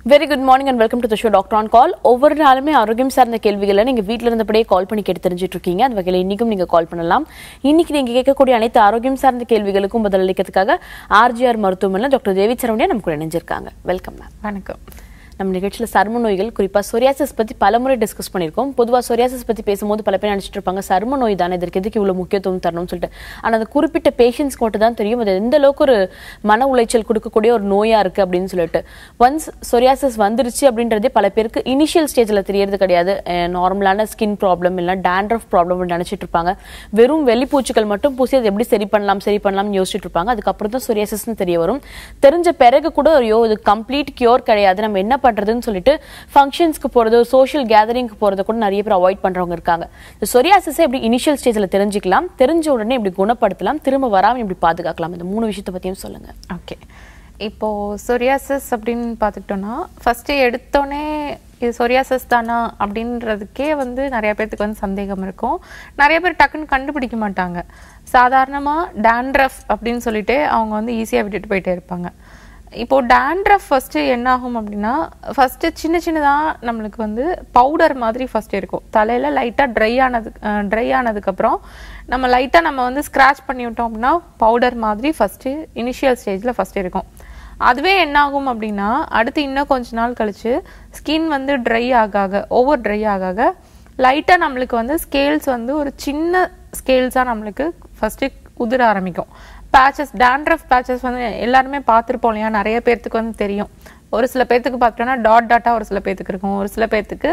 Very good morning and welcome to the show doctor on call ஒவ்வொரு நாளுமே ஆரோக்கியம் சார்ந்த கேள்விகளை நீங்க வீட்ல இருந்தபடியே கால் பண்ணி கேட்டு தெரிஞ்சுட்டு இருக்கீங்க அந்த வகையில் இன்னைக்கும் நீங்க கால் பண்ணலாம் இன்னைக்கு நீங்க கேட்கக்கூடிய அனைத்து ஆரோக்கியம் சார்ந்த கேள்விகளுக்கும் பதிலளிக்கிறதுக்காக ஆர்ஜிஆர் மருத்துவமனையில் டாக்டர் தேவி சரவணியா நமக்கு இணைஞ்சிருக்காங்க வெல்கம் மேம் வணக்கம் நம்ம நிகழ்ச்சியில் சரும நோய்கள் குறிப்பாக சொரியாசிஸ் பற்றி பலமுறை டிஸ்கஸ் பண்ணியிருக்கோம் பொதுவாக சொரியாசிஸ் பற்றி பேசும்போது பல பேர் நினச்சிட்டு இருப்பாங்க சரும நோய் தானே இதற்கு எதுக்கு இவ்வளோ முக்கியத்துவம் தரணும்னு சொல்லிட்டு ஆனால் அது குறிப்பிட்ட பேஷண்ட்ஸ்க்கு மட்டும் தான் தெரியும் அது எந்த அளவுக்கு ஒரு மன உளைச்சல் கொடுக்கக்கூடிய ஒரு நோயாக இருக்குது அப்படின்னு சொல்லிட்டு ஒன்ஸ் சொரியாசிஸ் வந்துருச்சு அப்படின்றதே பல பேருக்கு இனிஷியல் ஸ்டேஜில் தெரியறது கிடையாது நார்மலான ஸ்கின் ப்ராப்ளம் இல்லை டேண்ட்ரஃப் ப்ராப்ளம் நினச்சிட்டு இருப்பாங்க வெறும் வெளிப்பூச்சிகள் மட்டும் பூசி அதை எப்படி சரி பண்ணலாம் சரி பண்ணலாம்னு யோசிச்சுட்டு இருப்பாங்க அதுக்கப்புறம் தான் சொரியாசிஸ்னு தெரிய வரும் தெரிஞ்ச பிறகு கூட ஐயோ இது கம்ப்ளீட் கியூர் கிடையாது நம்ம என்ன பண்றதுன்னு சொல்லிட்டு ஃபங்க்ஷன்ஸ்க்கு போறது சோஷியல் கேதரிங்க்கு போறத கூட நிறைய பேர் அவாய்ட் பண்றவங்க இருக்காங்க இந்த சொரியாசிஸை எப்படி இனிஷியல் ஸ்டேஜ்ல தெரிஞ்சுக்கலாம் தெரிஞ்ச உடனே எப்படி குணப்படுத்தலாம் திரும்ப வராம எப்படி பாதுகாக்கலாம் இந்த மூணு விஷயத்தை பத்தியும் சொல்லுங்க ஓகே இப்போ சொரியாசிஸ் அப்படின்னு பார்த்துக்கிட்டோம்னா ஃபஸ்ட்டு எடுத்தோடனே இது சொரியாசிஸ் தானா அப்படின்றதுக்கே வந்து நிறைய பேர்த்துக்கு வந்து சந்தேகம் இருக்கும் நிறைய பேர் டக்குன்னு கண்டுபிடிக்க மாட்டாங்க சாதாரணமாக டேண்ட்ரஃப் அப்படின்னு சொல்லிட்டு அவங்க வந்து ஈஸியாக விட்டுட்டு போயிட்டே இருப்பாங்க இப்போ டேண்ட்ரஃப் ஃபஸ்ட்டு என்ன ஆகும் அப்படின்னா ஃபஸ்ட்டு சின்ன சின்னதாக நம்மளுக்கு வந்து பவுடர் மாதிரி ஃபஸ்ட்டு இருக்கும் தலையில் லைட்டாக ட்ரை ஆனது ட்ரை ஆனதுக்கப்புறம் நம்ம லைட்டாக நம்ம வந்து ஸ்க்ராட்ச் பண்ணி விட்டோம் அப்படின்னா பவுடர் மாதிரி ஃபஸ்ட்டு இனிஷியல் ஸ்டேஜில் ஃபஸ்ட்டு இருக்கும் அதுவே என்ன ஆகும் அப்படின்னா அடுத்து இன்னும் கொஞ்ச நாள் கழிச்சு ஸ்கின் வந்து ட்ரை ஆக ஆக ஓவர் ட்ரை ஆக ஆக லைட்டாக நம்மளுக்கு வந்து ஸ்கேல்ஸ் வந்து ஒரு சின்ன ஸ்கேல்ஸாக நம்மளுக்கு ஃபஸ்ட்டு உதிர ஆரம்பிக்கும் பேச்சஸ் டேண்ட்ரஃப் பேச்சஸ் வந்து எல்லாருமே பார்த்துருப்போம் இல்லையா நிறைய பேர்த்துக்கு வந்து தெரியும் ஒரு சில பேர்த்துக்கு பார்த்தோன்னா டாட் டாட்டாக ஒரு சில பேர்த்துக்கு இருக்கும் ஒரு சில பேர்த்துக்கு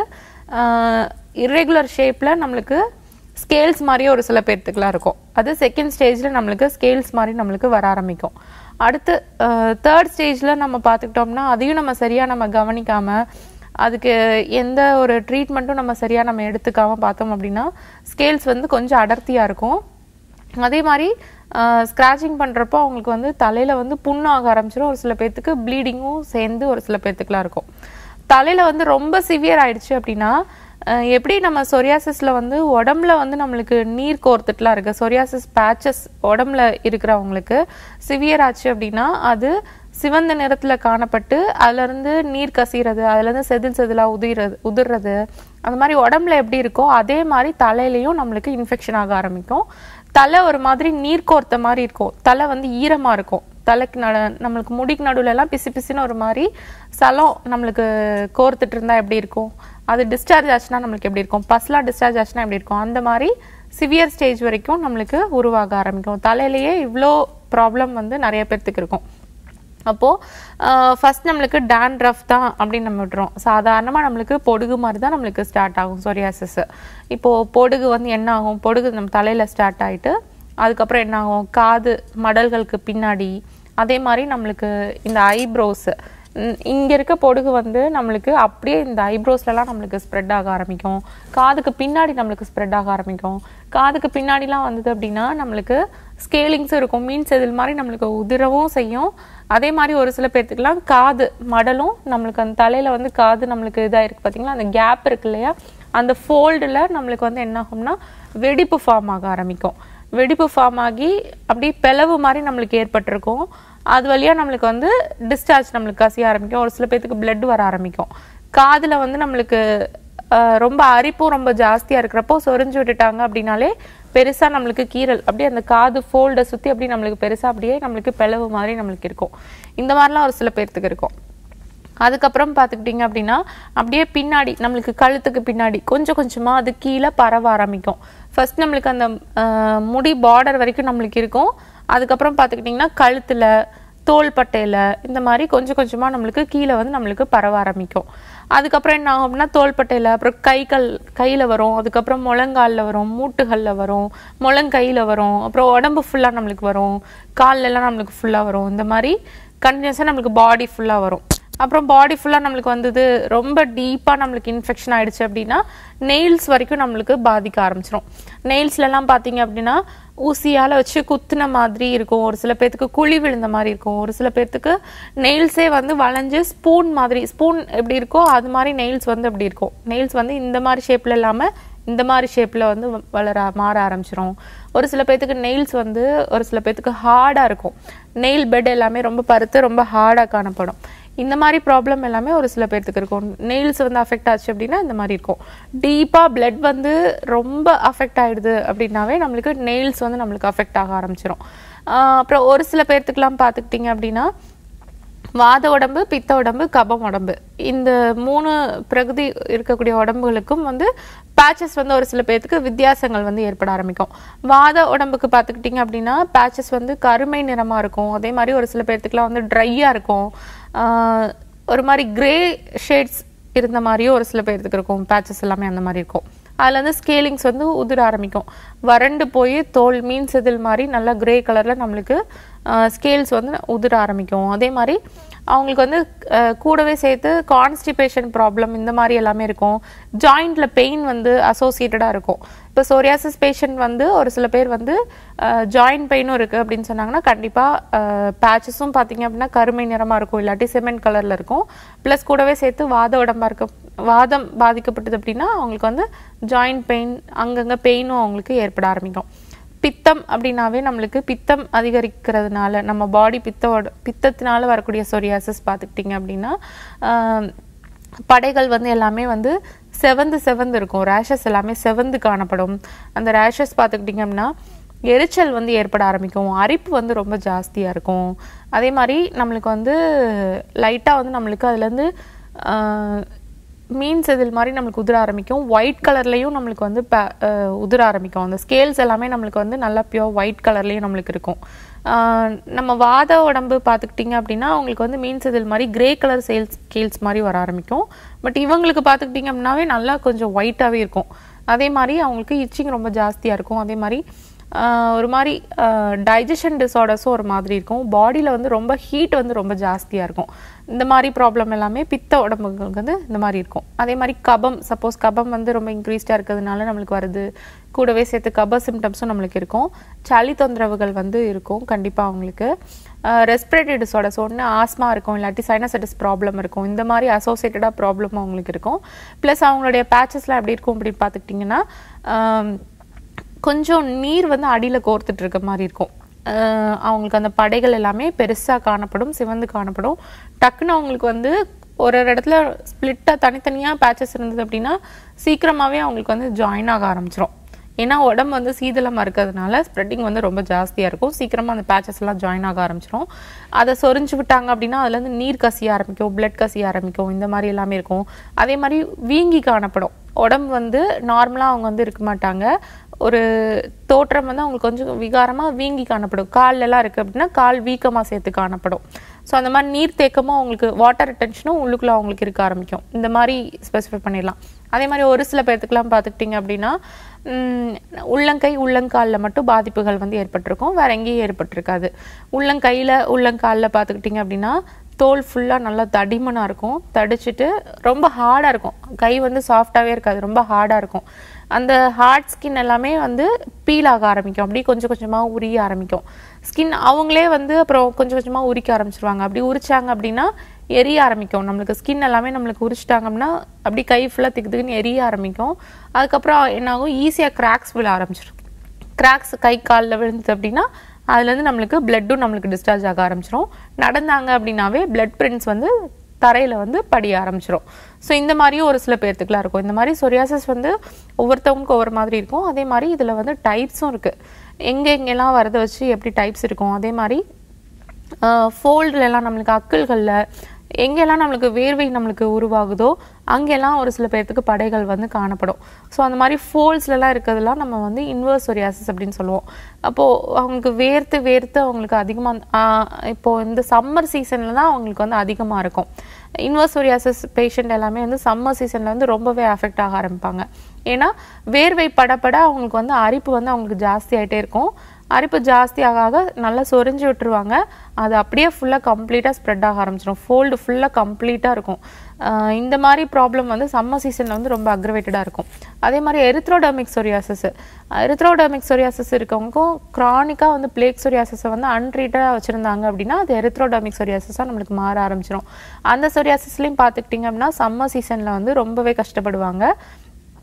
இர்ரெகுலர் ஷேப்பில் நம்மளுக்கு ஸ்கேல்ஸ் மாதிரியே ஒரு சில பேர்த்துக்குலாம் இருக்கும் அது செகண்ட் ஸ்டேஜில் நம்மளுக்கு ஸ்கேல்ஸ் மாதிரி நம்மளுக்கு வர ஆரம்பிக்கும் அடுத்து தேர்ட் ஸ்டேஜில் நம்ம பார்த்துக்கிட்டோம்னா அதையும் நம்ம சரியாக நம்ம கவனிக்காமல் அதுக்கு எந்த ஒரு ட்ரீட்மெண்ட்டும் நம்ம சரியாக நம்ம எடுத்துக்காம பார்த்தோம் அப்படின்னா ஸ்கேல்ஸ் வந்து கொஞ்சம் அடர்த்தியாக இருக்கும் அதே மாதிரி ஸ்க்ராச்சிங் பண்ணுறப்போ அவங்களுக்கு வந்து தலையில் வந்து புண்ணு ஆக ஆரம்பிச்சிடும் ஒரு சில பேர்த்துக்கு ப்ளீடிங்கும் சேர்ந்து ஒரு சில பேர்த்துக்குலாம் இருக்கும் தலையில் வந்து ரொம்ப சிவியர் ஆயிடுச்சு அப்படின்னா அஹ் எப்படி நம்ம சொரியாசிஸில் வந்து உடம்புல வந்து நம்மளுக்கு நீர் கோர்த்துட்டுலாம் இருக்குது சொரியாசிஸ் பேச்சஸ் உடம்புல இருக்கிறவங்களுக்கு சிவியர் ஆச்சு அப்படின்னா அது சிவந்த நிறத்தில் காணப்பட்டு அதுலேருந்து நீர் கசிகிறது அதுலேருந்து செதில் செதிலாக உதிர்றது உதிர்றது அந்த மாதிரி உடம்புல எப்படி இருக்கோ அதே மாதிரி தலையிலையும் நம்மளுக்கு இன்ஃபெக்ஷன் ஆக ஆரம்பிக்கும் தலை ஒரு மாதிரி நீர் கோர்த்த மாதிரி இருக்கும் தலை வந்து ஈரமாக இருக்கும் தலைக்கு நட நம்மளுக்கு முடிக்கு நடுவுல எல்லாம் பிசு பிசுன்னு ஒரு மாதிரி சலம் நம்மளுக்கு கோர்த்துட்டு இருந்தா எப்படி இருக்கும் அது டிஸ்சார்ஜ் ஆச்சுன்னா நம்மளுக்கு எப்படி இருக்கும் பஸ்லாம் டிஸ்சார்ஜ் ஆச்சுன்னா எப்படி இருக்கும் அந்த மாதிரி சிவியர் ஸ்டேஜ் வரைக்கும் நம்மளுக்கு உருவாக ஆரம்பிக்கும் தலையிலேயே இவ்வளோ ப்ராப்ளம் வந்து நிறைய பேர்த்துக்கு இருக்கும் அப்போது ஃபஸ்ட் நம்மளுக்கு டேண்ட்ரஃப் தான் அப்படின்னு நம்ம விட்டுறோம் சாதாரணமாக நம்மளுக்கு பொடுகு மாதிரி தான் நம்மளுக்கு ஸ்டார்ட் ஆகும் சொரியாசிஸ் இப்போது பொடுகு வந்து என்ன ஆகும் பொடுகு நம்ம தலையில் ஸ்டார்ட் ஆகிட்டு அதுக்கப்புறம் என்ன ஆகும் காது மடல்களுக்கு பின்னாடி அதே மாதிரி நம்மளுக்கு இந்த ஐப்ரோஸ் இங்கே இருக்க பொடுகு வந்து நம்மளுக்கு அப்படியே இந்த ஐப்ரோஸ்லலாம் நம்மளுக்கு ஸ்ப்ரெட் ஆக ஆரம்பிக்கும் காதுக்கு பின்னாடி நம்மளுக்கு ஸ்ப்ரெட் ஆக ஆரம்பிக்கும் காதுக்கு பின்னாடிலாம் வந்தது அப்படின்னா நம்மளுக்கு ஸ்கேலிங்ஸும் இருக்கும் மீன் செதில் மாதிரி நம்மளுக்கு உதிரவும் செய்யும் அதே மாதிரி ஒரு சில பேர்த்துக்குலாம் காது மடலும் நம்மளுக்கு அந்த தலையில் வந்து காது நம்மளுக்கு இதாக இருக்குது பார்த்தீங்களா அந்த கேப் இருக்கு இல்லையா அந்த ஃபோல்டில் நம்மளுக்கு வந்து என்ன ஆகும்னா வெடிப்பு ஃபார்ம் ஆக ஆரம்பிக்கும் வெடிப்பு ஃபார்ம் ஆகி அப்படியே பிளவு மாதிரி நம்மளுக்கு ஏற்பட்டிருக்கும் அது வழியாக நம்மளுக்கு வந்து டிஸ்சார்ஜ் நம்மளுக்கு கசிய ஆரம்பிக்கும் ஒரு சில பேர்த்துக்கு பிளட் வர ஆரம்பிக்கும் காதில் வந்து நம்மளுக்கு அஹ், ரொம்ப அரிப்பும் ரொம்ப ஜாஸ்தியாக இருக்கிறப்போ சொரிஞ்சு விட்டுட்டாங்க அப்படின்னாலே பெருசாக நம்மளுக்கு கீரல் அப்படியே அந்த காது ஃபோல்டை சுற்றி அப்படியே நம்மளுக்கு பெருசாக அப்படியே நம்மளுக்கு பிளவு மாதிரி நம்மளுக்கு இருக்கும் இந்த மாதிரிலாம் ஒரு சில பேர்த்துக்கு இருக்கும் அதுக்கப்புறம் பார்த்துக்கிட்டிங்க அப்படின்னா அப்படியே பின்னாடி நம்மளுக்கு கழுத்துக்கு பின்னாடி கொஞ்சம் கொஞ்சமாக அது கீழே பரவ ஆரம்பிக்கும் ஃபர்ஸ்ட் நம்மளுக்கு அந்த ஆஹ், முடி பார்டர் வரைக்கும் நம்மளுக்கு இருக்கும் அதுக்கப்புறம் பார்த்துக்கிட்டிங்கன்னா கழுத்தில் தோள்பட்டையில் இந்த மாதிரி கொஞ்சம் கொஞ்சமாக நம்மளுக்கு கீழே வந்து நம்மளுக்கு பரவ ஆரம்பிக்கும் அதுக்கப்புறம் என்ன ஆகும் அப்படின்னா தோள்பட்டையில் அப்புறம் கைகள் கையில் வரும் அதுக்கப்புறம் முழங்காலில் வரும் மூட்டுகளில் வரும் முழங்கையில் வரும் அப்புறம் உடம்பு ஃபுல்லாக நம்மளுக்கு வரும் கால்ல எல்லாம் நம்மளுக்கு ஃபுல்லாக வரும் இந்த மாதிரி கண்டினியூஸாக நம்மளுக்கு பாடி ஃபுல்லாக வரும் அப்புறம் பாடி ஃபுல்லாக நம்மளுக்கு வந்தது ரொம்ப டீப்பாக நம்மளுக்கு இன்ஃபெக்ஷன் ஆயிடுச்சு அப்படின்னா நெயில்ஸ் வரைக்கும் நம்மளுக்கு பாதிக்க ஆரம்பிச்சிடும் நெயில்ஸ்லலாம் பார்த்தீங்க அப்படின்னா ஊசியால் வச்சு குத்துன மாதிரி இருக்கும் ஒரு சில பேர்த்துக்கு குழி விழுந்த மாதிரி இருக்கும் ஒரு சில பேர்த்துக்கு நெயில்ஸே வந்து வளைஞ்சு ஸ்பூன் மாதிரி ஸ்பூன் எப்படி இருக்கோ அது மாதிரி நெயில்ஸ் வந்து அப்படி இருக்கும் நெயில்ஸ் வந்து இந்த மாதிரி ஷேப்பில் இல்லாமல் இந்த மாதிரி ஷேப்பில் வந்து வ- வளர மாற ஆரம்பிச்சிரும் ஒரு சில பேர்த்துக்கு நெயில்ஸ் வந்து ஒரு சில பேர்த்துக்கு ஹார்டாக இருக்கும் நெயில் பெட் எல்லாமே ரொம்ப பருத்து ரொம்ப ஹார்டாக காணப்படும் இந்த மாதிரி ப்ராப்ளம் எல்லாமே ஒரு சில பேர்த்துக்கு இருக்கும் நெயில்ஸ் வந்து அஃபெக்ட் ஆச்சு அப்படின்னா இந்த மாதிரி இருக்கும் டீப்பாக blood வந்து ரொம்ப அஃபெக்ட் ஆயிடுது அப்படின்னாவே நம்மளுக்கு நெயில்ஸ் வந்து நம்மளுக்கு அஃபெக்ட் ஆக ஆரம்பிச்சிரும் ஆஹ் அப்புறம் ஒரு சில பேர்த்துக்குலாம் பார்த்துக்கிட்டிங்க அப்படின்னா வாத உடம்பு பித்த உடம்பு கபம் உடம்பு இந்த மூணு பிரகதி இருக்கக்கூடிய உடம்புகளுக்கும் வந்து பேச்சஸ் வந்து ஒரு சில பேர்த்துக்கு வித்தியாசங்கள் வந்து ஏற்பட ஆரம்பிக்கும் வாத உடம்புக்கு பார்த்துக்கிட்டிங்க அப்படின்னா பேச்சஸ் வந்து கருமை நிறமாக இருக்கும் அதே மாதிரி ஒரு சில பேர்த்துக்குலாம் வந்து ட்ரையாக இருக்கும் ஆஹ் ஒரு மாதிரி கிரே ஷேட்ஸ் இருந்த மாதிரியும் ஒரு சில பேர்த்துக்கு இருக்கும் பேச்சஸ் எல்லாமே அந்த மாதிரி இருக்கும் அதில் வந்து ஸ்கேலிங்ஸ் வந்து உதிர ஆரம்பிக்கும் வறண்டு போய் தோல் மீன் செதில் மாதிரி நல்லா கிரே கலரில் நம்மளுக்கு ஸ்கேல்ஸ் வந்து உதிர ஆரம்பிக்கும் அதே மாதிரி அவங்களுக்கு வந்து அஹ், கூடவே சேர்த்து கான்ஸ்டிபேஷன் ப்ராப்ளம் இந்த மாதிரி எல்லாமே இருக்கும் ஜாயிண்ட்ல பெயின் வந்து அசோசியேட்டடாக இருக்கும் இப்போ சோரியாசிஸ் பேஷண்ட் வந்து ஒரு சில பேர் வந்து ஜாயிண்ட் பெயினும் இருக்குது அப்படின்னு சொன்னாங்கன்னா கண்டிப்பாக பேச்சஸும் பார்த்தீங்க அப்படின்னா கருமை நிறமாக இருக்கும் இல்லாட்டி சிமெண்ட் கலரில் இருக்கும் ப்ளஸ் கூடவே சேர்த்து வாத உடம்பா இருக்க வாதம் பாதிக்கப்பட்டது அப்படின்னா அவங்களுக்கு வந்து ஜாயிண்ட் பெயின் அங்கங்கே பெயினும் அவங்களுக்கு ஏற்பட ஆரம்பிக்கும் பித்தம் அப்படின்னாவே நம்மளுக்கு பித்தம் அதிகரிக்கிறதுனால நம்ம பாடி பித்தோட பித்தத்தினால வரக்கூடிய சொரியாசிஸ் பார்த்துக்கிட்டிங்க அப்படின்னா ஆஹ், படைகள் வந்து எல்லாமே வந்து செவந்து செவந்து இருக்கும் ரேஷஸ் எல்லாமே செவந்து காணப்படும் அந்த ரேஷஸ் பார்த்துக்கிட்டிங்க அப்படின்னா எரிச்சல் வந்து ஏற்பட ஆரம்பிக்கும் அரிப்பு வந்து ரொம்ப ஜாஸ்தியாக இருக்கும் அதே மாதிரி நம்மளுக்கு வந்து லைட்டாக வந்து நம்மளுக்கு அதுலேருந்து மீன் செதில் மாதிரி நம்மளுக்கு உதிர ஆரம்பிக்கும் ஒயிட் கலர்லேயும் நம்மளுக்கு வந்து ப- அஹ் உதிர ஆரம்பிக்கும் அந்த ஸ்கேல்ஸ் எல்லாமே நம்மளுக்கு வந்து நல்லா பியோர் ஒயிட் கலர்லேயும் நம்மளுக்கு இருக்கும் ஆஹ் நம்ம வாத உடம்பு பார்த்துக்கிட்டிங்க அப்படின்னா அவங்களுக்கு வந்து மீன் செதில் மாதிரி கிரே கலர் சேல்ஸ் ஸ்கேல்ஸ் மாதிரி வர ஆரம்பிக்கும் பட் இவங்களுக்கு பார்த்துக்கிட்டிங்க அப்படின்னாவே நல்லா கொஞ்சம் ஒயிட்டாகவே இருக்கும் அதே மாதிரி அவங்களுக்கு இச்சிங் ரொம்ப ஜாஸ்தியாக இருக்கும் அதே மாதிரி ஆஹ் ஒரு மாதிரி டைஜஷன் டிஸார்டர்ஸும் ஒரு மாதிரி இருக்கும் பாடியில் வந்து ரொம்ப ஹீட் வந்து ரொம்ப ஜாஸ்தியாக இருக்கும் இந்த மாதிரி ப்ராப்ளம் எல்லாமே பித்த உடம்புகளுக்கு வந்து இந்த மாதிரி இருக்கும் அதே மாதிரி கபம் சப்போஸ் கபம் வந்து ரொம்ப இன்க்ரீஸ்டாக இருக்கிறதுனால நம்மளுக்கு வருது கூடவே சேர்த்து கப சிம்டம்ஸும் நம்மளுக்கு இருக்கும் சளி தொந்தரவுகள் வந்து இருக்கும் கண்டிப்பாக அவங்களுக்கு ரெஸ்பிரேட்டரி டிஸார்டர்ஸ் ஒன்று ஆஸ்மா இருக்கும் இல்லாட்டி சைனசைட்டிஸ் ப்ராப்ளம் இருக்கும் இந்த மாதிரி அசோசியேட்டடாக ப்ராப்ளம் அவங்களுக்கு இருக்கும் ப்ளஸ் அவங்களுடைய பேச்சஸ்லாம் எப்படி இருக்கும் அப்படின்னு பார்த்துக்கிட்டிங்கன்னா ஆம், கொஞ்சம் நீர் வந்து அடியில் கோர்த்துட்டு இருக்க மாதிரி இருக்கும் அஹ் அவங்களுக்கு அந்த படைகள் எல்லாமே பெருசாக காணப்படும் சிவந்து காணப்படும் டக்குன்னு அவங்களுக்கு வந்து ஒரு ஒரு இடத்துல ஸ்ப்ளிட்டாக தனித்தனியாக பேச்சஸ் இருந்தது அப்படின்னா சீக்கிரமாகவே அவங்களுக்கு வந்து ஜாயின் ஆக ஆரம்பிச்சிரும் ஏன்னா உடம்பு வந்து சீதளமாக இருக்கிறதுனால ஸ்ப்ரெட்டிங் வந்து ரொம்ப ஜாஸ்தியாக இருக்கும் சீக்கிரமாக அந்த பேச்சஸ் எல்லாம் ஜாயின் ஆக ஆரம்பிச்சிரும் அதை சொரிஞ்சு விட்டாங்க அப்படின்னா அதுலேருந்து நீர் கசிய ஆரம்பிக்கும் பிளட் கசிய ஆரம்பிக்கும் இந்த மாதிரி எல்லாமே இருக்கும் அதே மாதிரி வீங்கி காணப்படும் உடம்பு வந்து நார்மலாக அவங்க வந்து இருக்க மாட்டாங்க ஒரு தோற்றம் வந்து அவங்களுக்கு கொஞ்சம் விகாரமாக வீங்கி காணப்படும் கால்ல எல்லாம் இருக்குது அப்படின்னா கால் வீக்கமாக சேர்த்து காணப்படும் ஸோ அந்த மாதிரி நீர் தேக்கமும் அவங்களுக்கு வாட்டர் ரிட்டன்ஷனும் உள்ளுக்குள்ள அவங்களுக்கு இருக்க ஆரம்பிக்கும் இந்த மாதிரி ஸ்பெசிஃபை பண்ணிடலாம் அதே மாதிரி ஒரு சில பேர்த்துக்குலாம் பார்த்துக்கிட்டிங்க அப்படின்னா ம், உள்ளங்கை உள்ளங்காலில் மட்டும் பாதிப்புகள் வந்து ஏற்பட்டிருக்கும் வேற எங்கேயும் ஏற்பட்டிருக்காது உள்ளங்கையில் உள்ளங்காலில் பார்த்துக்கிட்டிங்க அப்படின்னா தோல் ஃபுல்லாக நல்லா தடிமனாக இருக்கும் தடிச்சிட்டு ரொம்ப ஹார்டாக இருக்கும் கை வந்து சாஃப்டாகவே இருக்காது ரொம்ப ஹார்டாக இருக்கும் அந்த ஹார்ட் ஸ்கின் எல்லாமே வந்து பீல் ஆக ஆரம்பிக்கும் அப்படியே கொஞ்சம் கொஞ்சமாக உரிய ஆரம்பிக்கும் ஸ்கின் அவங்களே வந்து அப்புறம் கொஞ்சம் கொஞ்சமாக உரிக்க ஆரம்பிச்சிருவாங்க அப்படி உரிச்சாங்க அப்படின்னா எரிய ஆரம்பிக்கும் நம்மளுக்கு ஸ்கின் எல்லாமே நம்மளுக்கு உரிச்சிட்டாங்க அப்படின்னா அப்படி கை ஃபுல்லாக திக்கு திக்குன்னு எரிய ஆரம்பிக்கும் அதுக்கப்புறம் என்னாகும் ஈஸியாக கிராக்ஸ் விழ ஆரம்பிச்சிடும் கிராக்ஸ் கை காலில் விழுந்தது அப்படின்னா அதுலேருந்து நம்மளுக்கு பிளட்டும் நம்மளுக்கு டிஸ்சார்ஜ் ஆக ஆரம்பிச்சிரும் நடந்தாங்க அப்படின்னாவே பிளட் பிரிண்ட்ஸ் வந்து தரையில் வந்து படிய ஆரம்பிச்சிரும் ஸோ இந்த மாதிரியும் ஒரு சில பேர்த்துக்குலாம் இருக்கும் இந்த மாதிரி சொரியாசிஸ் வந்து ஒவ்வொருத்தவங்களுக்கு ஒவ்வொரு மாதிரி இருக்கும் அதே மாதிரி இதில் வந்து டைப்ஸும் இருக்குது எங்கே எங்கெல்லாம் வரதை வச்சு எப்படி டைப்ஸ் இருக்கும் அதே மாதிரி ஃபோல்டுல எல்லாம் நம்மளுக்கு அக்கல்களில் எங்கெல்லாம் நம்மளுக்கு வேர்வை நம்மளுக்கு உருவாகுதோ அங்கெல்லாம் ஒரு சில பேர்த்துக்கு படைகள் வந்து காணப்படும் ஸோ அந்த மாதிரி ஃபோல்ஸ்லலாம் இருக்கிறதெல்லாம் நம்ம வந்து இன்வர்ஸ் சொரியாசிஸ் அப்படின்னு சொல்லுவோம் அப்போது அவங்களுக்கு வேர்த்து வேர்த்து அவங்களுக்கு அதிகமாக இப்போது இந்த சம்மர் சீசனில் தான் அவங்களுக்கு வந்து அதிகமாக இருக்கும் இன்வர்ஸ் சொரியாசிஸ் பேஷண்ட் எல்லாமே வந்து சம்மர் சீசனில் வந்து ரொம்பவே அஃபெக்ட் ஆக ஆரம்பிப்பாங்க ஏன்னா வேர்வை படப்பட அவங்களுக்கு வந்து அரிப்பு வந்து அவங்களுக்கு ஜாஸ்தி ஆயிட்டே இருக்கும் அரிப்பு ஜாஸ்தி ஆக ஆக நல்லா சொரிஞ்சு விட்டுருவாங்க அது அப்படியே ஃபுல்லாக கம்ப்ளீட்டாக ஸ்ப்ரெட் ஆக ஆரம்பிச்சிடும் ஃபோல்டு ஃபுல்லாக கம்ப்ளீட்டாக இருக்கும் ஆஹ் இந்த மாதிரி ப்ராப்ளம் வந்து சம்மர் சீசனில் வந்து ரொம்ப அக்ரவேட்டடாக இருக்கும் அதே மாதிரி எரித்ரோடர்மிக் சொரியாசிஸ் எரித்ரோடர்மிக் சொரியாசிஸ் இருக்கவங்களுக்கும் க்ரானிக்காக வந்து பிளேக் சொரியாசிஸை வந்து அன்ட்ரீட்டடாக வச்சுருந்தாங்க அப்படின்னா அது எரித்ரோடர்மிக் சொரியாசிஸாக நம்மளுக்கு மாற ஆரம்பிச்சிடும் அந்த சொரியாசிஸ்லையும் பார்த்துக்கிட்டிங்க அப்படின்னா சம்மர் சீசனில் வந்து ரொம்பவே கஷ்டப்படுவாங்க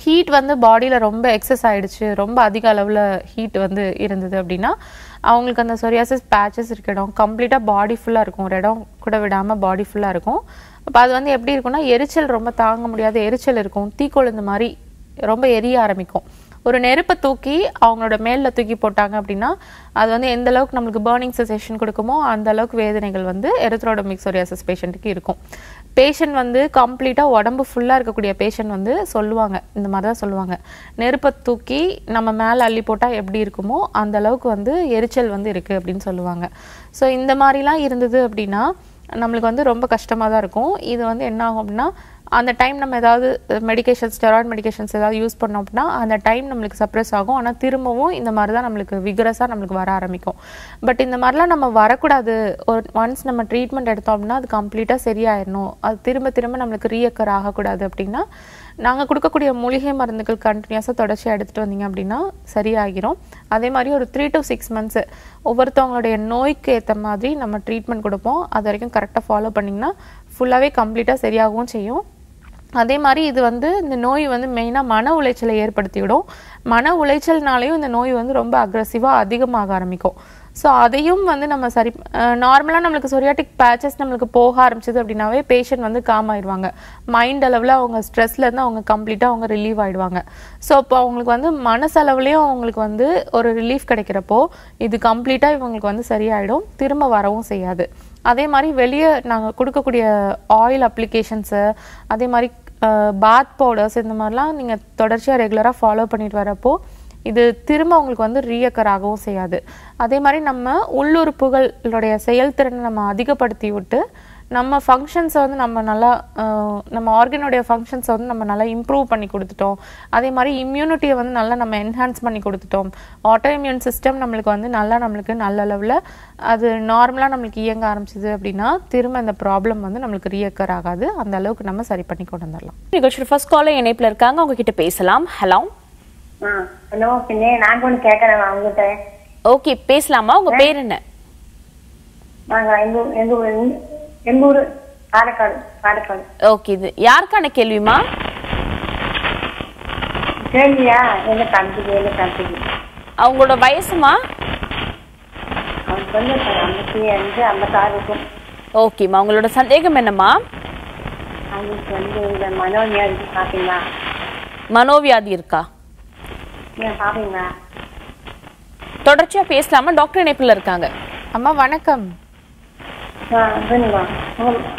ஹீட் வந்து பாடியில் ரொம்ப எக்ஸஸ் ஆயிடுச்சு ரொம்ப அதிக அளவில் ஹீட் வந்து இருந்தது அப்படின்னா அவங்களுக்கு அந்த சொரியாசிஸ் பேச்சஸ் இருக்க இடம் கம்ப்ளீட்டாக பாடி ஃபுல்லாக இருக்கும் ஒரு இடம் கூட விடாமல் பாடி ஃபுல்லாக இருக்கும் அப்போ அது வந்து எப்படி இருக்கும்னா எரிச்சல் ரொம்ப தாங்க முடியாத எரிச்சல் இருக்கும் தீக்கொழுந்து மாதிரி ரொம்ப எரிய ஆரம்பிக்கும் ஒரு நெருப்பை தூக்கி அவங்களோட மேலில் தூக்கி போட்டாங்க அப்படின்னா அது வந்து எந்த அளவுக்கு நம்மளுக்கு பேர்னிங் செசேஷன் கொடுக்குமோ அந்த அளவுக்கு வேதனைகள் வந்து எரித்ரோடமிக் சொரியாசிஸ் பேஷண்ட்டுக்கு இருக்கும் பேஷண்ட் வந்து கம்ப்ளீட்டாக உடம்பு ஃபுல்லாக இருக்கக்கூடிய பேஷண்ட் வந்து சொல்லுவாங்க இந்த மாதிரி தான் சொல்லுவாங்க நெருப்பை தூக்கி நம்ம மேலே அள்ளி போட்டால் எப்படி இருக்குமோ அந்த அளவுக்கு வந்து எரிச்சல் வந்து இருக்குது அப்படின்னு சொல்லுவாங்க ஸோ இந்த மாதிரிலாம் இருந்தது அப்படின்னா நம்மளுக்கு வந்து ரொம்ப கஷ்டமாக தான் இருக்கும் இது வந்து என்ன ஆகும் அப்படின்னா அந்த டைம் நம்ம ஏதாவது மெடிகேஷன்ஸ் ஸ்டெராய்ட் மெடிகேஷன்ஸ் ஏதாவது யூஸ் பண்ணோம் அப்படின்னா அந்த டைம் நம்மளுக்கு சப்ரஸ் ஆகும் ஆனால் திரும்பவும் இந்த மாதிரி தான் நம்மளுக்கு விகரஸாக நம்மளுக்கு வர ஆரம்பிக்கும் பட் இந்த மாதிரிலாம் நம்ம வரக்கூடாது ஒரு ஒன்ஸ் நம்ம ட்ரீட்மெண்ட் எடுத்தோம் அப்படின்னா அது கம்ப்ளீட்டாக சரியாயிடணும் அது திரும்ப திரும்ப நம்மளுக்கு ரீயக்கர் ஆகக்கூடாது அப்படின்னா நாங்கள் கொடுக்கக்கூடிய மூலிகை மருந்துகள் கண்டினியூஸாக தொடர்ச்சியாக எடுத்துகிட்டு வந்தீங்க அப்படின்னா சரியாகிரும் அதே மாதிரி ஒரு த்ரீ டு சிக்ஸ் மந்த்ஸ் ஒவ்வொருத்தவங்களுடைய நோய்க்கு ஏற்ற மாதிரி நம்ம ட்ரீட்மெண்ட் கொடுப்போம் அது வரைக்கும் கரெக்டாக ஃபாலோ பண்ணிங்கன்னா ஃபுல்லாகவே கம்ப்ளீட்டாக சரியாகவும் செய்யும் அதே மாதிரி இது வந்து இந்த நோய் வந்து மெயினாக மன உளைச்சலை ஏற்படுத்திவிடும் மன உளைச்சல்னாலையும் இந்த நோய் வந்து ரொம்ப அக்ரஸிவாக அதிகமாக ஆரம்பிக்கும் ஸோ அதையும் வந்து நம்ம சரி நார்மலாக நம்மளுக்கு சொரியாட்டிக் பேச்சஸ் நம்மளுக்கு போக ஆரம்பிச்சது அப்படின்னாவே பேஷண்ட் வந்து காம் ஆயிடுவாங்க மைண்ட் அளவில் அவங்க ஸ்ட்ரெஸ்லேருந்து அவங்க கம்ப்ளீட்டாக அவங்க ரிலீவ் ஆயிடுவாங்க ஸோ இப்போ அவங்களுக்கு வந்து மனசளவுலேயும் அவங்களுக்கு வந்து ஒரு ரிலீஃப் கிடைக்கிறப்போ இது கம்ப்ளீட்டாக இவங்களுக்கு வந்து சரியாயிடும் திரும்ப வரவும் செய்யாது அதே மாதிரி வெளியே நாங்கள் கொடுக்கக்கூடிய ஆயில் அப்ளிகேஷன்ஸு அதே மாதிரி பாத் பவுடர்ஸ் இந்த மாதிரிலாம் நீங்கள் தொடர்ச்சியாக ரெகுலராக ஃபாலோ பண்ணிட்டு வரப்போ இது திரும்ப உங்களுக்கு வந்து ரீயக்கர் ஆகவும் செய்யாது அதே மாதிரி நம்ம உள்ளுறுப்புகளுடைய செயல்திறனை நம்ம அதிகப்படுத்தி விட்டு நம்ம ஃபங்க்ஷன்ஸை வந்து நம்ம நல்லா அஹ், நம்ம ஆர்கனுடைய ஃபங்க்ஷன்ஸை வந்து நம்ம நல்லா இம்ப்ரூவ் பண்ணி கொடுத்துட்டோம் அதே மாதிரி இம்யூனிட்டியை வந்து நல்லா நம்ம என்ஹான்ஸ் பண்ணி கொடுத்துட்டோம் ஆட்டோ இம்யூன் சிஸ்டம் நம்மளுக்கு வந்து நல்லா நம்மளுக்கு நல்ல லெவலில் அது நார்மலாக நம்மளுக்கு இயங்க ஆரம்பிச்சது அப்படின்னா திரும்ப இந்த ப்ராப்ளம் வந்து நம்மளுக்கு ரீயக்கர் ஆகாது அந்த அளவுக்கு நம்ம சரி பண்ணி கொண்டு வந்துடலாம் நிகழ்ச்சியோட ஃபர்ஸ்ட் காலர் இணைப்புல இருக்காங்க அவங்க கிட்ட பேசலாம் ஹலோ ஆ ஹலோ பின்னே நான் ஒன்று கேட்குறேன் அவங்ககிட்ட ஓகே பேசலாமா உங்க பேர் என்ன நாங்கள் எங்கள் ஊர் எங்கள் ஊர் எங்கள் ஊர் காரைக்காடு காரைக்காடு ஓகே இது யாருக்கான கேள்விமா கேள்வியா என்ன தம்பிக்கு என்ன தம்பிக்கு அவங்களோட வயசுமா அவனுக்கு வந்து இப்போ ஐம்பத்தி அஞ்சு ஐம்பத்தாறு இருக்கும் ஓகேம்மா உங்களோட சந்தேகம் என்னம்மா அவங்களுக்கு வந்து இந்த மனோவியாதி பார்த்தீங்களா மனோவியாதி இருக்கா நீங்கள் பார்ப்பீங்களா தொடர்ச்சியா பேசலாமா டாக்டர் இணைப்புல இருக்காங்க அம்மா வணக்கம் ஆ இதுங்களா உங்க-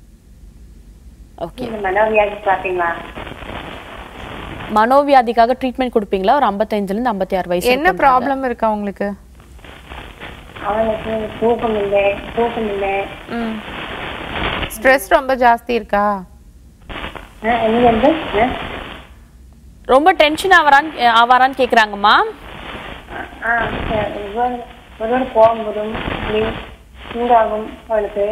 ஓகே இந்த மனோவியாதி பார்த்தீங்களா மனோவியாதிக்காக ட்ரீட்மெண்ட் கொடுப்பீங்களா ஒரு 55 இருந்து ஐம்பத்தி ஆறு வயசு என்ன ப்ராப்ளம் இருக்கு அவங்களுக்கு அவனுக்கு தூக்கம் இல்லை தூக்கம் இல்லை ம் ஸ்ட்ரெஸ் ரொம்ப ஜாஸ்தி இருக்கா ஆ என்ன வந்து ஆ ரொம்ப டென்ஷன் ஆவறான்னு ஆவாரான்னு கேக்குறாங்கம்மா ஆ சரி. ஒருவர் ஒருவர் கோபம் வரும் இப்படி சூடாகும் அவளுக்கு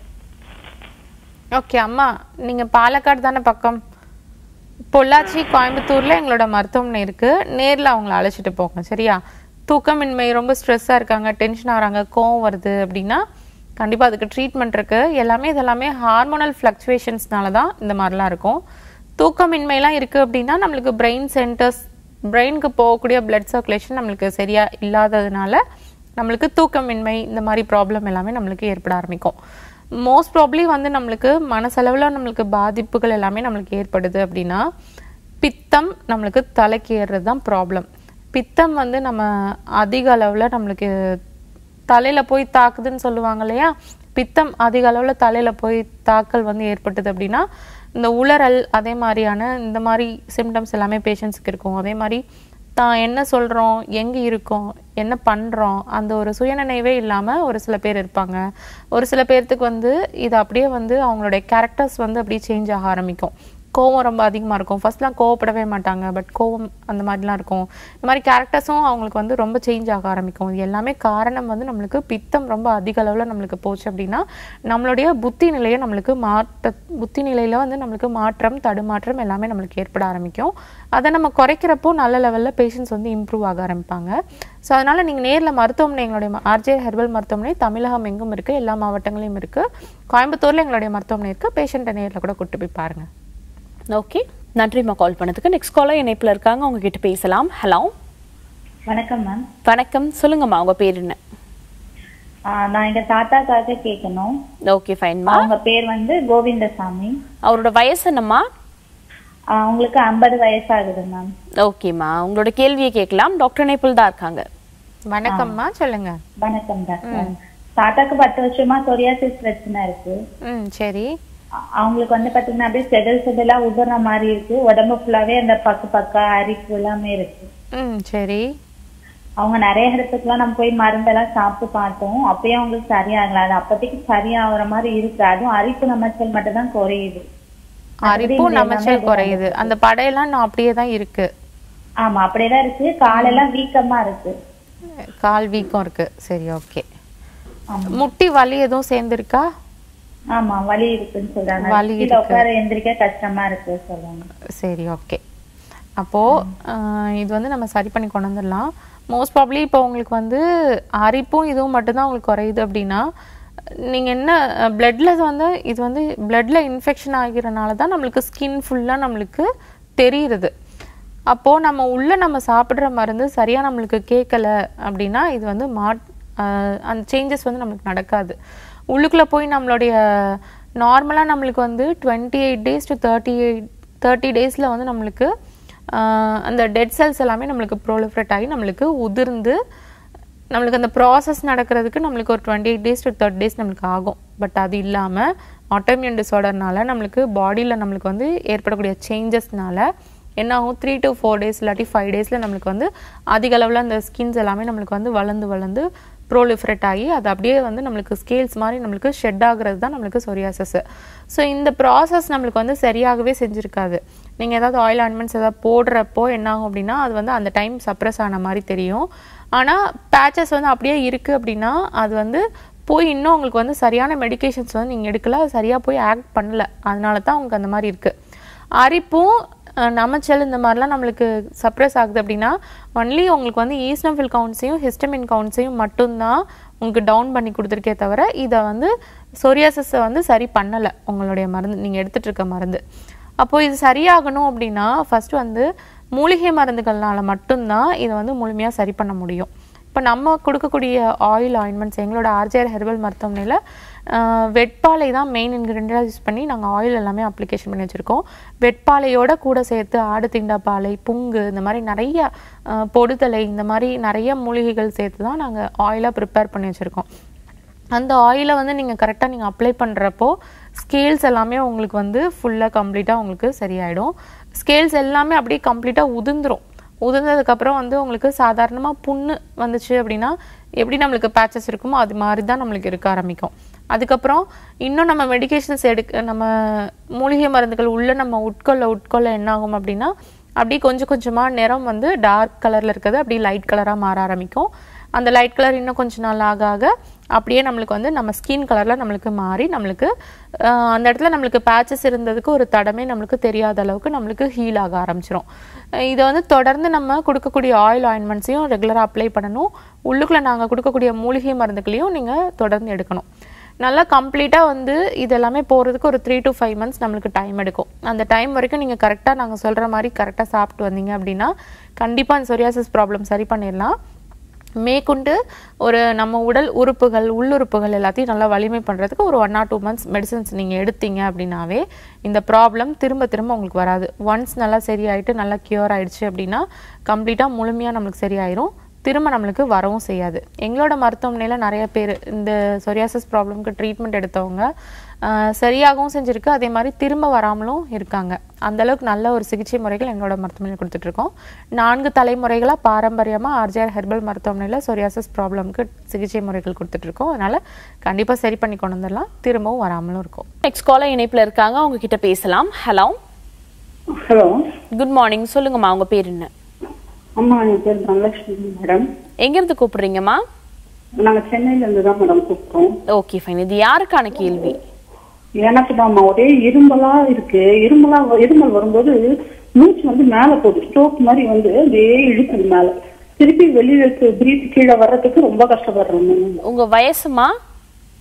ஓகே அம்மா நீங்க பாலக்காடு தானே பக்கம் பொள்ளாச்சி கோயம்புத்தூர்ல எங்களோட மருத்துவமனை இருக்கு நேர்ல அவங்கள அழைச்சிட்டு போங்க சரியா தூக்கமின்மை ரொம்ப ஸ்ட்ரெஸ்ஸாக இருக்காங்க டென்ஷன் ஆகுறாங்க கோவம் வருது அப்படின்னா கண்டிப்பா அதுக்கு ட்ரீட்மெண்ட் இருக்கு எல்லாமே இதெல்லாமே ஹார்மோனல் ஃப்ளக்சுவேஷன்ஸ்னால தான் இந்த மாதிரிலாம் இருக்கும் தூக்கமின்மைலாம் இருக்கு அப்படின்னா நம்மளுக்கு பிரெயின் சென்டர்ஸ் பிரெயினுக்கு போகக்கூடிய blood சர்க்குலேஷன் நம்மளுக்கு சரியா இல்லாததுனால நம்மளுக்கு தூக்கமின்மை இந்த மாதிரி ப்ராப்ளம் எல்லாமே நம்மளுக்கு ஏற்பட ஆரம்பிக்கும் மோஸ்ட் ப்ராப்ளி வந்து நம்மளுக்கு மனசளவில் நம்மளுக்கு பாதிப்புகள் எல்லாமே நம்மளுக்கு ஏற்படுது அப்படின்னா பித்தம் நம்மளுக்கு தலைக்கு ஏறுறது தான் ப்ராப்ளம் பித்தம் வந்து நம்ம அதிக அளவில் நம்மளுக்கு தலையில போய் தாக்குதுன்னு சொல்லுவாங்க இல்லையா பித்தம் அதிக அளவில் தலையில போய் தாக்கல் வந்து ஏற்பட்டது அப்படின்னா இந்த உளறல் அதே மாதிரியான இந்த மாதிரி சிம்டம்ஸ் எல்லாமே பேஷண்ட்ஸ்க்கு இருக்கும் அதே மாதிரி தான் என்ன சொல்றோம் எங்க இருக்கோம் என்ன பண்றோம் அந்த ஒரு சுயநினைவே இல்லாம ஒரு சில பேர் இருப்பாங்க ஒரு சில பேர்த்துக்கு வந்து இது அப்படியே வந்து அவங்களுடைய கேரக்டர்ஸ் வந்து அப்படியே சேஞ்ச் ஆக ஆரம்பிக்கும் கோவம் ரொம்ப அதிகமாக இருக்கும் ஃபர்ஸ்ட்லாம் கோவப்படவே மாட்டாங்க பட் கோவம் அந்த மாதிரிலாம் இருக்கும் இந்த மாதிரி கேரக்டர்ஸும் அவங்களுக்கு வந்து ரொம்ப சேஞ்ச் ஆக ஆரம்பிக்கும் இது எல்லாமே காரணம் வந்து நம்மளுக்கு பித்தம் ரொம்ப அதிக அளவில் நம்மளுக்கு போச்சு அப்படின்னா நம்மளுடைய புத்தி நிலையை நம்மளுக்கு மாற்ற புத்தி நிலையில் வந்து நம்மளுக்கு மாற்றம் தடுமாற்றம் எல்லாமே நம்மளுக்கு ஏற்பட ஆரம்பிக்கும் அதை நம்ம குறைக்கிறப்போ நல்ல லெவலில் பேஷண்ட்ஸ் வந்து இம்ப்ரூவ் ஆக ஆரம்பிப்பாங்க ஸோ அதனால் நீங்கள் நேரில் மருத்துவமனை எங்களுடைய ஆர்ஜே ஹெர்பல் மருத்துவமனை தமிழகம் எங்கும் இருக்குது எல்லா மாவட்டங்களையும் இருக்குது கோயம்புத்தூரில் எங்களுடைய மருத்துவமனை இருக்குது பேஷண்ட்டை நேரில் கூட கூட்டு போய் பாருங்கள் ஓகே நன்றிம்மா கால் பண்ணதுக்கு நெக்ஸ்ட் காலர் இணைப்புல இருக்காங்க அவங்க கிட்ட பேசலாம் ஹலோ வணக்கம் மேம் வணக்கம் சொல்லுங்கம்மா உங்க பேர் என்ன நான் எங்க தாத்தாக்காக கேட்கணும் ஓகே ஃபைன்மா அவங்க பேர் வந்து கோவிந்தசாமி அவரோட வயசு என்னம்மா ஆ, அவங்களுக்கு ஐம்பது வயசாகுது மேம் ஓகேம்மா உங்களோட கேள்வியை கேட்கலாம் டாக்டர் இணைப்பில் தான் இருக்காங்க வணக்கம்மா சொல்லுங்க வணக்கம் டாக்டர் தாத்தாக்கு பத்து வருஷமா சொரியாசிஸ் பிரச்சனை இருக்கு ம் சரி அ- அவங்களுக்கு வந்து பாத்தீங்கன்னா அப்படியே செதல் செதலா உதற மாதிரி இருக்கு உடம்பு ஃபுல்லாவே அந்த பக்கு பக்கா அரிப்பு எல்லாமே இருக்கு ம் சரி அவங்க நிறைய இடத்துக்குலாம் நம்ம போய் மருந்தெல்லாம் சாப்பிட்டு பார்த்தோம் அப்பயும் அவங்களுக்கு சரியாகல அது அப்போதைக்கு சரியாகிற மாதிரி இருக்கு அதுவும் அரிப்பு நமைச்சல் மட்டும் தான் குறையுது அரிப்பும் நமைச்சல் குறையுது அந்த படையெல்லாம் நான் அப்படியே தான் இருக்கு ஆமா அப்படியேதான் இருக்கு காலெல்லாம் வீக்கமா இருக்கு கால் வீக்கம் இருக்கு சரி ஓகே ஆமா. முட்டி வலி எதுவும் சேர்ந்துருக்கா ஆமா வலி இருக்குன்னு சொல்றாங்க வலி கீழே உட்கார எந்திரிக்க கஷ்டமா இருக்கு சொல்றாங்க சரி ஓகே அப்போ ஆஹ், இது வந்து நம்ம சரி பண்ணி கொண்டு வந்துடலாம் மோஸ்ட் ப்ராப்ளி இப்போ உங்களுக்கு வந்து அரிப்பும் இதுவும் மட்டும்தான் உங்களுக்கு குறையுது அப்படின்னா நீங்க என்ன பிளட்ல வந்து இது வந்து பிளட்ல இன்ஃபெக்ஷன் ஆகிறனால தான் நம்மளுக்கு ஸ்கின் ஃபுல்லா நம்மளுக்கு தெரியுறது அப்போ நம்ம உள்ள நம்ம சாப்பிடுற மருந்து சரியா நம்மளுக்கு கேட்கல அப்படின்னா இது வந்து மாட் ஆஹ், அந்த சேஞ்சஸ் வந்து நம்மளுக்கு நடக்காது உள்ளுக்குள்ள போய் நம்மளுடைய நார்மலாக நம்மளுக்கு வந்து twenty eight days to thirty eight thirty டேஸில் வந்து நம்மளுக்கு ஆஹ், அந்த டெட் செல்ஸ் எல்லாமே நம்மளுக்கு ப்ரோலிஃபரேட் ஆகி நம்மளுக்கு உதிர்ந்து நம்மளுக்கு அந்த ப்ராசஸ் நடக்கிறதுக்கு நம்மளுக்கு ஒரு twenty eight days to third days நம்மளுக்கு ஆகும் பட் அது இல்லாமல் ஆட்டோமியன் டிசார்டர்னால நம்மளுக்கு பாடியில் நம்மளுக்கு வந்து ஏற்படக்கூடிய சேஞ்சஸ்னால என்ன ஆகும் த்ரீ டு ஃபோர் டேஸ் இல்லாட்டி ஃபைவ் டேஸில் நம்மளுக்கு வந்து அதிக அளவில் அந்த ஸ்கின்ஸ் எல்லாமே நம்மளுக்கு வந்து வளர்ந்து வளர்ந்து ப்ரோலிஃபரேட் ஆகி அது அப்படியே வந்து நம்மளுக்கு ஸ்கேல்ஸ் மாதிரி நம்மளுக்கு ஷெட் ஆகுறது தான் நம்மளுக்கு சொரியாசஸ் ஸோ இந்த ப்ராசஸ் நம்மளுக்கு வந்து சரியாகவே செஞ்சுருக்காது நீங்கள் ஏதாவது ஆயில் ஆயின்மெண்ட்ஸ் ஏதாவது போடுறப்போ என்ன ஆகும் அப்படின்னா அது வந்து அந்த டைம் சப்ரஸ் ஆன மாதிரி தெரியும் ஆனால் பேச்சஸ் வந்து அப்படியே இருக்குது அப்படின்னா அது வந்து போய் இன்னும் உங்களுக்கு வந்து சரியான மெடிகேஷன்ஸ் வந்து நீங்கள் எடுக்கல அது சரியாக போய் ஆக்ட் பண்ணல அதனால தான் உங்களுக்கு அந்த மாதிரி இருக்குது அரிப்பும் அஹ், நமைச்சல் இந்த மாதிரிலாம் நம்மளுக்கு சப்ரஸ் ஆகுது அப்படின்னா ஒன்லி உங்களுக்கு வந்து ஈஸ்னோஃபில் கவுண்ட்ஸையும் ஹிஸ்டமின் கவுண்ட்ஸையும் மட்டும்தான் உங்களுக்கு டவுன் பண்ணி கொடுத்துருக்கே தவிர இதை வந்து சொரியாசஸை வந்து சரி பண்ணலை உங்களுடைய மருந்து நீங்கள் எடுத்துட்டு இருக்க மருந்து அப்போ இது சரியாகணும் அப்படின்னா ஃபர்ஸ்ட் வந்து மூலிகை மருந்துகள்னால மட்டும்தான் இதை வந்து முழுமையாக சரி பண்ண முடியும் இப்போ நம்ம கொடுக்கக்கூடிய ஆயில் ஆயின்மெண்ட்ஸ் எங்களோட ஆர்ஜிஆர் ஹெர்பல் மருத்துவமனையில் வெட்பாலை தான் மெயின் இன்க்ரீடியண்டாக யூஸ் பண்ணி நாங்கள் ஆயில் எல்லாமே அப்ளிகேஷன் பண்ணி வச்சுருக்கோம் வெட்பாலையோட கூட சேர்த்து ஆடு திண்டாப்பாலை புங்கு இந்த மாதிரி நிறைய அஹ், பொடுதலை இந்த மாதிரி நிறைய மூலிகைகள் சேர்த்து தான் நாங்கள் ஆயிலாக ப்ரிப்பேர் பண்ணி வச்சுருக்கோம் அந்த ஆயிலை வந்து நீங்கள் கரெக்டாக நீங்கள் அப்ளை பண்ணுறப்போ ஸ்கேல்ஸ் எல்லாமே உங்களுக்கு வந்து ஃபுல்லாக கம்ப்ளீட்டாக உங்களுக்கு சரியாயிடும் ஸ்கேல்ஸ் எல்லாமே அப்படியே கம்ப்ளீட்டாக உதிர்ந்துரும் உதிர்ந்ததுக்கப்புறம் வந்து உங்களுக்கு சாதாரணமாக புண்ணு வந்துச்சு அப்படின்னா எப்படி நம்மளுக்கு பேச்சஸ் இருக்குமோ அது மாதிரி தான் நம்மளுக்கு இருக்க ஆரம்பிக்கும் அதுக்கப்புறம் இன்னும் நம்ம மெடிகேஷன்ஸ் எடுக்க நம்ம மூலிகை மருந்துகள் உள்ள நம்ம உட்கொள்ள உட்கொள்ள என்ன ஆகும் அப்படின்னா அப்படியே கொஞ்சம் கொஞ்சமாக நிறம் வந்து டார்க் கலரில் இருக்கிறது அப்படியே லைட் கலராக மாற ஆரம்பிக்கும் அந்த லைட் கலர் இன்னும் கொஞ்ச நாள் ஆக ஆக அப்படியே நம்மளுக்கு வந்து நம்ம ஸ்கின் கலரில் நம்மளுக்கு மாறி நம்மளுக்கு ஆஹ், அந்த இடத்துல நம்மளுக்கு பேச்சஸ் இருந்ததுக்கு ஒரு தடமே நம்மளுக்கு தெரியாத அளவுக்கு நம்மளுக்கு ஹீல் ஆக ஆரம்பிச்சிரும் அஹ் இதை வந்து தொடர்ந்து நம்ம கொடுக்கக்கூடிய ஆயில் ஆயின்மெண்ட்ஸையும் ரெகுலராக அப்ளை பண்ணணும் உள்ளுக்குள்ளே நாங்கள் கொடுக்கக்கூடிய மூலிகை மருந்துகளையும் நீங்கள் தொடர்ந்து எடுக்கணும் நல்லா கம்ப்ளீட்டாக வந்து இது எல்லாமே போகிறதுக்கு ஒரு த்ரீ டு ஃபைவ் மந்த்ஸ் நம்மளுக்கு டைம் எடுக்கும் அந்த டைம் வரைக்கும் நீங்கள் கரெக்டாக நாங்கள் சொல்கிற மாதிரி கரெக்டாக சாப்பிட்டு வந்தீங்க அப்படின்னா கண்டிப்பாக அந்த சொரியாசிஸ் ப்ராப்ளம் சரி பண்ணிடலாம் மேற்கொண்டு ஒரு நம்ம உடல் உறுப்புகள் உள்ளுறுப்புகள் எல்லாத்தையும் நல்லா வலிமை பண்ணுறதுக்கு ஒரு one or two months medicines நீங்கள் எடுத்தீங்க அப்படின்னாவே இந்த ப்ராப்ளம் திரும்ப திரும்ப உங்களுக்கு வராது ஒன்ஸ் நல்லா சரியாயிட்டு நல்லா க்யூர் ஆயிடுச்சு அப்படின்னா கம்ப்ளீட்டாக முழுமையாக நம்மளுக்கு சரியாயிரும் திரும்ப நம்மளுக்கு வரவும் செய்யாது எங்களோட மருத்துவமனையில் நிறைய பேர் இந்த சொரியாசிஸ் ப்ராப்ளம்க்கு ட்ரீட்மெண்ட் எடுத்தவங்க ஆஹ், சரியாகவும் செஞ்சுருக்கு அதே மாதிரி திரும்ப வராமலும் இருக்காங்க அந்த அளவுக்கு நல்ல ஒரு சிகிச்சை முறைகள் எங்களோட மருத்துவமனையில் கொடுத்துட்ருக்கோம் நான்கு தலைமுறைகளாக பாரம்பரியமாக ஆர்ஜிஆர் ஹெர்பல் மருத்துவமனையில் சொரியாசிஸ் ப்ராப்ளம்க்கு சிகிச்சை முறைகள் கொடுத்துட்ருக்கோம் அதனால் கண்டிப்பாக சரி பண்ணி கொண்டு வந்துடலாம் திரும்பவும் வராமலும் இருக்கும் நெக்ஸ்ட் காலர் இணைப்புல இருக்காங்க அவங்க கிட்ட பேசலாம் ஹலோ ஹலோ குட் மார்னிங் சொல்லுங்கம்மா உங்க பேர் என்ன அம்மா என் பேர் தனலட்சுமி மேடம் எங்க இருந்து கூப்பிடுறீங்கம்மா நாங்க சென்னையில இருந்து தான் மேடம் கூப்பிட்டோம் ஓகே ஃபைன் இது யாருக்கான கேள்வி எனக்கு தான்மா ஒரே இருமலா இருக்கு இருமலா வ- இருமல் வரும்போது மூச்சு வந்து மேல போகுது ஸ்ட்ரோக் மாதிரி வந்து அப்படியே இழுக்குது மேல திருப்பி வெளியில பிரீத் கீழே வர்றதுக்கு ரொம்ப கஷ்டப்படுறேன் மேம். உங்க வயசுமா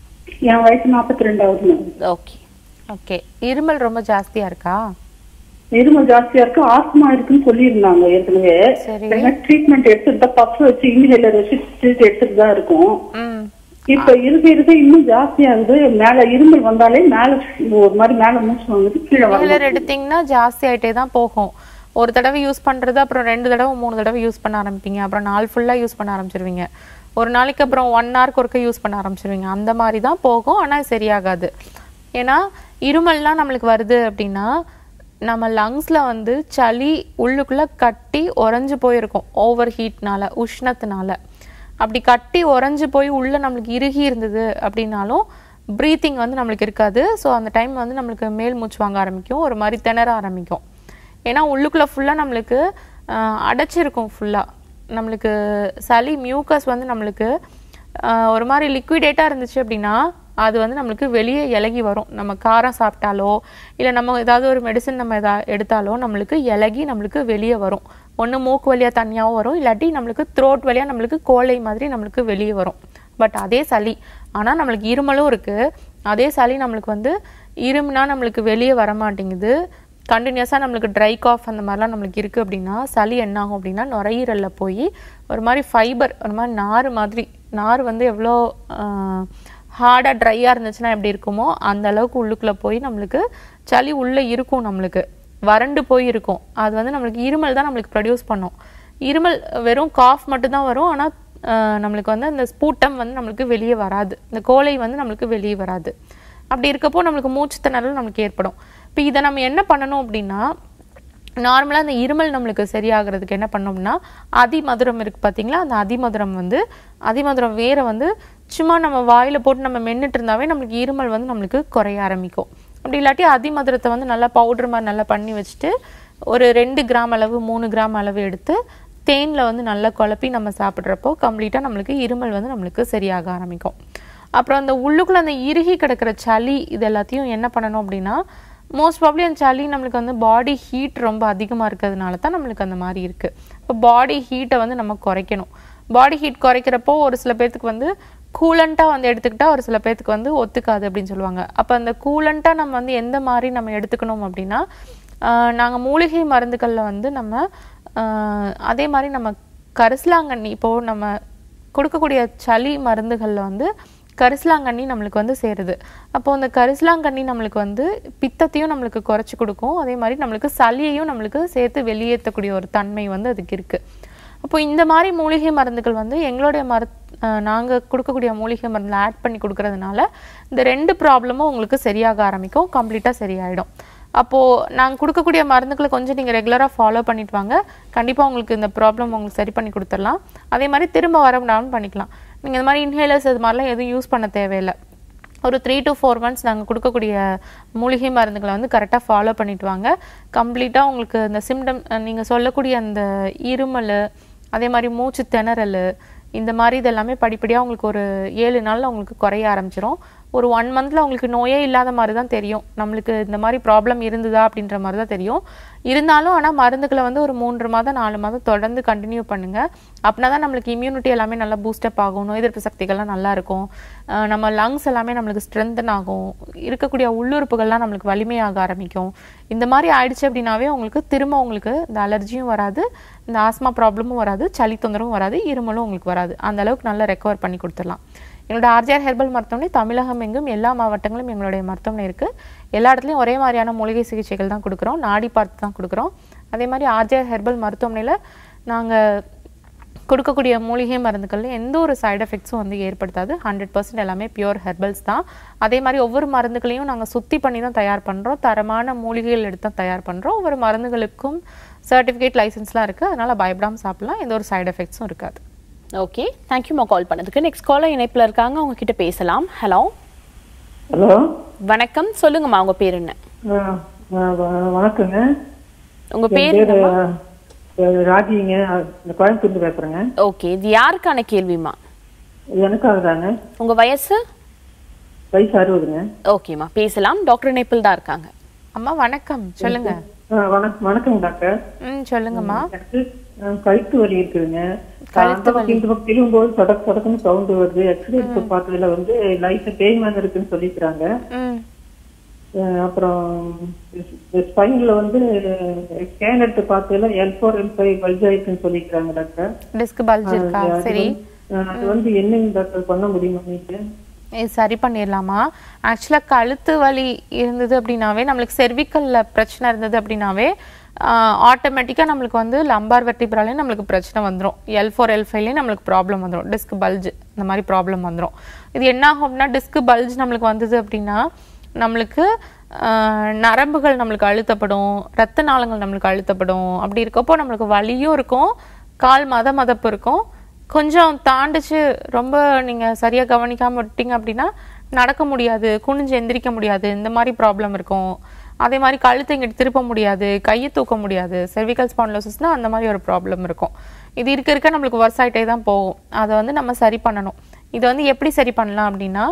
என் வயசு நாற்பத்தி ரெண்டாவது மேடம் ஓகே ஓகே இருமல் ரொம்ப ஜாஸ்தியாக இருக்கா இருமல் ஜாஸ்தியா இருக்கு ஆஸ்மா இருக்குன்னு சொல்லியிருந்தாங்க ஏற்கனவே சரி. ட்ரீட்மெண்ட் எடுத்துட்டு பஃப் வச்சு இன்ஹேலர் வச்சு ட்ரீட் எடுத்துட்டு தான் இருக்கும் ம் இப்ப இருக்க இருக்க இன்னும் ஜாஸ்தி ஆகுது மேல இருமல் வந்தாலே மேல ஒரு மாதிரி மேல மூச்சு வாங்குது கீழே வர இன்ஹேலர் எடுத்தீங்கன்னா ஜாஸ்தி ஆயிட்டே தான் போகும் ஒரு தடவை யூஸ் பண்றது அப்புறம் ரெண்டு தடவை மூணு தடவை யூஸ் பண்ண ஆரம்பிப்பீங்க அப்புறம் நாள் ஃபுல்லா யூஸ் பண்ண ஆரம்பிச்சிருவீங்க ஒரு நாளைக்கு அப்புறம் ஒன் ஹவருக்கு ஒருக்க யூஸ் பண்ண ஆரம்பிச்சிருவீங்க அந்த மாதிரி தான் போகும் ஆனா சரியாகாது ஏன்னா இருமல்லாம் நம்மளுக்கு வருது அப்படின்னா நம்ம லங்ஸ்ல வந்து சளி உள்ளுக்குள்ள கட்டி உறைஞ்சு போயிருக்கும் ஓவர் ஹீட்னால உஷ்ணத்தினால அப்படி கட்டி உறைஞ்சு போய் உள்ள நம்மளுக்கு இறுகி இருந்தது அப்படின்னாலும் ப்ரீத்திங் வந்து நம்மளுக்கு இருக்காது ஸோ அந்த டைம் வந்து நம்மளுக்கு மேல் மூச்சு வாங்க ஆரம்பிக்கும் ஒரு மாதிரி திணற ஆரம்பிக்கும் ஏன்னா உள்ளுக்குள்ள ஃபுல்லாக நம்மளுக்கு ஆஹ், அடைச்சிருக்கும் ஃபுல்லாக நம்மளுக்கு சளி மியூக்கஸ் வந்து நம்மளுக்கு ஆஹ், ஒரு மாதிரி லிக்விடேட்டாக இருந்துச்சு அப்படின்னா அது வந்து நம்மளுக்கு வெளியே இலகி வரும் நம்ம காரம் சாப்பிட்டாலோ இல்லை நம்ம ஏதாவது ஒரு மெடிசன் நம்ம எதா எடுத்தாலோ நம்மளுக்கு இலகி நம்மளுக்கு வெளியே வரும் ஒன்று மூக்கு வழியாக தனியாகவும் வரும் இல்லாட்டி நம்மளுக்கு த்ரோட் வழியாக நம்மளுக்கு கோழை மாதிரி நம்மளுக்கு வெளியே வரும் பட் அதே சளி ஆனால் நம்மளுக்கு இருமலும் இருக்குது அதே சளி நம்மளுக்கு வந்து இருமுனா நம்மளுக்கு வெளியே வர மாட்டேங்குது கண்டினியூஸாக நம்மளுக்கு ட்ரை காஃப் அந்த மாதிரிலாம் நம்மளுக்கு இருக்குது அப்படின்னா சளி என்ன ஆகும் அப்படின்னா நுரையீரலில் போய் ஒரு மாதிரி ஃபைபர் ஒரு மாதிரி நார் மாதிரி நார் வந்து எவ்வளோ ஹார்டாக ட்ரையாக இருந்துச்சுன்னா எப்படி இருக்குமோ அந்த அளவுக்கு உள்ளுக்குள்ளே போய் நம்மளுக்கு சளி உள்ளே இருக்கும் நம்மளுக்கு வறண்டு போய் இருக்கும் அது வந்து நம்மளுக்கு இருமல் தான் நம்மளுக்கு ப்ரொடியூஸ் பண்ணும் இருமல் வெறும் காஃப் மட்டும்தான் வரும் ஆனால் நம்மளுக்கு வந்து அந்த ஸ்பூட்டம் வந்து நம்மளுக்கு வெளியே வராது இந்த கோலை வந்து நம்மளுக்கு வெளியே வராது அப்படி இருக்கப்போ நம்மளுக்கு மூச்சு திணறல் நம்மளுக்கு ஏற்படும் இப்போ இதை நம்ம என்ன பண்ணணும் அப்படின்னா நார்மலாக அந்த இருமல் நம்மளுக்கு சரியாகிறதுக்கு என்ன பண்ணோம்னா அதிமதுரம் இருக்கு பார்த்தீங்களா அந்த அதிமதுரம் வந்து அதிமதுரம் வேற வந்து சும்மா நம்ம வாயில போட்டு நம்ம மென்னுட்டு இருந்தாவே நம்மளுக்கு இருமல் வந்து நம்மளுக்கு குறைய ஆரம்பிக்கும் அப்படி இல்லாட்டி அதிமதுரத்தை வந்து நல்லா பவுடர் மாதிரி நல்லா பண்ணி வச்சுட்டு ஒரு ரெண்டு கிராம் அளவு மூணு கிராம் அளவு எடுத்து தேனில் வந்து நல்லா குழப்பி நம்ம சாப்பிட்றப்போ கம்ப்ளீட்டாக நம்மளுக்கு இருமல் வந்து நம்மளுக்கு சரியாக ஆரம்பிக்கும் அப்புறம் அந்த உள்ளுக்குள்ள அந்த இறுகி கிடக்கிற சளி இது எல்லாத்தையும் என்ன பண்ணணும் அப்படின்னா மோஸ்ட் ப்ராப்ளி அந்த சளி நம்மளுக்கு வந்து பாடி ஹீட் ரொம்ப அதிகமாக இருக்கிறதுனால தான் நம்மளுக்கு அந்த மாதிரி இருக்குது இப்போ பாடி ஹீட்டை வந்து நம்ம குறைக்கணும் பாடி ஹீட் குறைக்கிறப்போ ஒரு சில பேர்த்துக்கு வந்து கூலண்ட்டாக வந்து எடுத்துக்கிட்டா ஒரு சில பேர்த்துக்கு வந்து ஒத்துக்காது அப்படின்னு சொல்லுவாங்க அப்போ அந்த கூலண்ட்டாக நம்ம வந்து எந்த மாதிரி நம்ம எடுத்துக்கணும் அப்படின்னா நாங்கள் மூலிகை மருந்துகளில் வந்து நம்ம ஆஹ் அதே மாதிரி நம்ம கரிசலாங்கண்ணி இப்போது நம்ம கொடுக்கக்கூடிய சளி மருந்துகளில் வந்து கரிசலாங்கண்ணி நம்மளுக்கு வந்து சேருது அப்போ அந்த கரிசலாங்கண்ணி நம்மளுக்கு வந்து பித்தத்தையும் நம்மளுக்கு குறைச்சி கொடுக்கும் அதே மாதிரி நம்மளுக்கு சளியையும் நம்மளுக்கு சேர்த்து வெளியேற்றக்கூடிய ஒரு தன்மை வந்து அதுக்கு இருக்குது அப்போ இந்த மாதிரி மூலிகை மருந்துகள் வந்து எங்களுடைய மரு நாங்கள் கொடுக்கக்கூடிய மூலிகை மருந்தில் ஆட் பண்ணி கொடுக்கறதுனால இந்த ரெண்டு ப்ராப்ளமும் உங்களுக்கு சரியாக ஆரம்பிக்கும் கம்ப்ளீட்டாக சரியாயிடும் அப்போது நாங்கள் கொடுக்கக்கூடிய மருந்துகளை கொஞ்சம் நீங்கள் ரெகுலராக ஃபாலோ பண்ணிட்டு வாங்க கண்டிப்பாக உங்களுக்கு இந்த ப்ராப்ளம் உங்களுக்கு சரி பண்ணி கொடுத்துடலாம் அதே மாதிரி திரும்ப வர டவுன் பண்ணிக்கலாம் நீங்கள் இந்த மாதிரி இன்ஹேலர்ஸ் இது மாதிரிலாம் எதுவும் யூஸ் பண்ண தேவையில்லை ஒரு த்ரீ டு ஃபோர் மந்த்ஸ் நாங்கள் கொடுக்கக்கூடிய மூலிகை மருந்துகளை வந்து கரெக்டாக ஃபாலோ பண்ணிட்டு வாங்க கம்ப்ளீட்டாக உங்களுக்கு இந்த சிம்டம் நீங்கள் சொல்லக்கூடிய அந்த இருமல் அதே மாதிரி மூச்சு திணறல் இந்த மாதிரி இதெல்லாமே படிப்படியாக உங்களுக்கு ஒரு ஏழு நாளில் உங்களுக்கு குறைய ஆரம்பிச்சிரும் ஒரு ஒன் மந்தில் உங்களுக்கு நோயே இல்லாத மாதிரி தான் தெரியும் நம்மளுக்கு இந்த மாதிரி ப்ராப்ளம் இருந்ததா அப்படின்ற மாதிரி தான் தெரியும் இருந்தாலும் ஆனால் மருந்துகளை வந்து ஒரு மூன்று மாதம் நாலு மாதம் தொடர்ந்து கண்டினியூ பண்ணுங்கள் அப்படின்னா தான் நம்மளுக்கு இம்யூனிட்டி எல்லாமே நல்லா பூஸ்டப் ஆகும் நோய் எதிர்ப்பு சக்திகள்லாம் நல்லா இருக்கும் அஹ் நம்ம லங்ஸ் எல்லாமே நம்மளுக்கு ஸ்ட்ரென்தன் ஆகும் இருக்கக்கூடிய உள்ளுறுப்புகள்லாம் நம்மளுக்கு வலிமையாக ஆரம்பிக்கும் இந்த மாதிரி ஆயிடுச்சு அப்படின்னாவே உங்களுக்கு திரும்ப உங்களுக்கு இந்த அலர்ஜியும் வராது இந்த ஆஸ்மா ப்ராப்ளமும் வராது சளி தொந்தரவும் வராது இருமலும் உங்களுக்கு வராது அந்த அளவுக்கு நல்லா ரெக்கவர் பண்ணி கொடுத்துடலாம் எங்களோட ஆர்ஜிஆர் ஹெர்பல் மருத்துவமனை தமிழகம் எங்கும் எல்லா மாவட்டங்களும் எங்களுடைய மருத்துவமனை இருக்குது எல்லா இடத்துலையும் ஒரே மாதிரியான மூலிகை சிகிச்சைகள் தான் கொடுக்குறோம் நாடி பார்த்து தான் கொடுக்குறோம் அதே மாதிரி ஆர்ஜிஆர் ஹெர்பல் மருத்துவமனையில் நாங்கள் கொடுக்கக்கூடிய மூலிகை மருந்துகளில் எந்த ஒரு சைடு எஃபெக்ட்ஸும் வந்து ஏற்படுத்தாது ஹண்ட்ரட் பர்சன்ட் எல்லாமே பியூர் ஹெர்பல்ஸ் தான் அதே மாதிரி ஒவ்வொரு மருந்துகளையும் நாங்கள் சுத்தி பண்ணி தான் தயார் பண்ணுறோம் தரமான மூலிகைகள் எடுத்து தான் தயார் பண்ணுறோம் ஒவ்வொரு மருந்துகளுக்கும் சர்டிஃபிகேட் லைசன்ஸ்லாம் இருக்குது அதனால் பயப்படாமல் சாப்பிடலாம் எந்த ஒரு சைடு எஃபெக்ட்ஸும் இருக்காது ஓகே தேங்க்யூமா கால் பண்ணதுக்கு நெக்ஸ்ட் காலர் இணைப்புல இருக்காங்க அவங்க கிட்ட பேசலாம் ஹலோ ஹலோ வணக்கம் சொல்லுங்கம்மா உங்க பேர் என்ன ஆ, ஆ, வ- வணக்கங்க உங்க என் பேர் பேரு என்னம்மா ஆ, ராஜிங்க ஆ, இந்த கோயம்புத்தூர்ல பேசுறேங்க ஓகே இது யாருக்கான கேள்விமா எனக்காக தாங்க உங்க வயசு வயசு அறுபதுங்க ஓகேம்மா பேசலாம் டாக்டர் இணைப்பில் தான் இருக்காங்க அம்மா வணக்கம் சொல்லுங்க ஆ, வணக்கம் வணக்கம் டாக்டர் ம் சொல்லுங்கம்மா எனக்கு ஆ, கழுத்து வலி இருக்குதுங்க அந்த பக்கம் இந்த பக்கம் திரும்பும்போது தொடக்க தொடக்கன்னு சவுண்ட் வருது எக்ஸ்ரே எடுத்து பார்த்ததுல வந்து லைஃப் தேய்மானம் இருக்குன்னு சொல்லிக்கிறாங்க ம் அஹ் அப்புறம் ஸ்பைன்ல வந்து ஸ்கேன் எடுத்து பார்த்ததுல L four L five bulge ஆயிடுச்சுன்னு சொல்லிக்கிறாங்க டாக்டர் டிஸ்க் பல்ஜ் இருக்கா அது சரி வந்து- அஹ் அது வந்து என்னங்க டாக்டர் பண்ண முடியுமா நீங்க இது சரி பண்ணிடலாமா ஆக்சுவலாக கழுத்து வலி இருந்தது அப்படின்னாவே நம்மளுக்கு செர்விக்கலில் பிரச்சனை இருந்தது அப்படின்னாவே ஆட்டோமேட்டிக்காக நம்மளுக்கு வந்து லம்பார் வெர்டிப்ராலே நம்மளுக்கு பிரச்சனை வந்துடும் எல் ஃபோர் எல் ஃபைவ்லேயும் நம்மளுக்கு ப்ராப்ளம் வந்துடும் டிஸ்க் பல்ஜ் இந்த மாதிரி ப்ராப்ளம் வந்துடும் இது என்ன ஆகும் அப்படின்னா டிஸ்க் பல்ஜ் நம்மளுக்கு வந்தது அப்படின்னா நம்மளுக்கு ஆஹ், நரம்புகள் நம்மளுக்கு அழுத்தப்படும் ரத்த நாளங்கள் நம்மளுக்கு அழுத்தப்படும் அப்படி இருக்கப்போ நம்மளுக்கு வலியும் இருக்கும் கால் மத மதப்பு இருக்கும் கொஞ்சம் தாண்டிச்சு ரொம்ப நீங்கள் சரியாக கவனிக்காமல் விட்டீங்க அப்படின்னா நடக்க முடியாது குனிஞ்சு எந்திரிக்க முடியாது இந்த மாதிரி ப்ராப்ளம் இருக்கும் அதே மாதிரி கழுத்தை இங்கிட்டு திருப்ப முடியாது கையை தூக்க முடியாது cervical ஸ்பான்லோசிஸ்னால் அந்த மாதிரி ஒரு ப்ராப்ளம் இருக்கும் இது இருக்க இருக்க நம்மளுக்கு ஒர்ஸ் ஆகிட்டே தான் போகும் அதை வந்து நம்ம சரி பண்ணணும் இதை வந்து எப்படி சரி பண்ணலாம் அப்படின்னா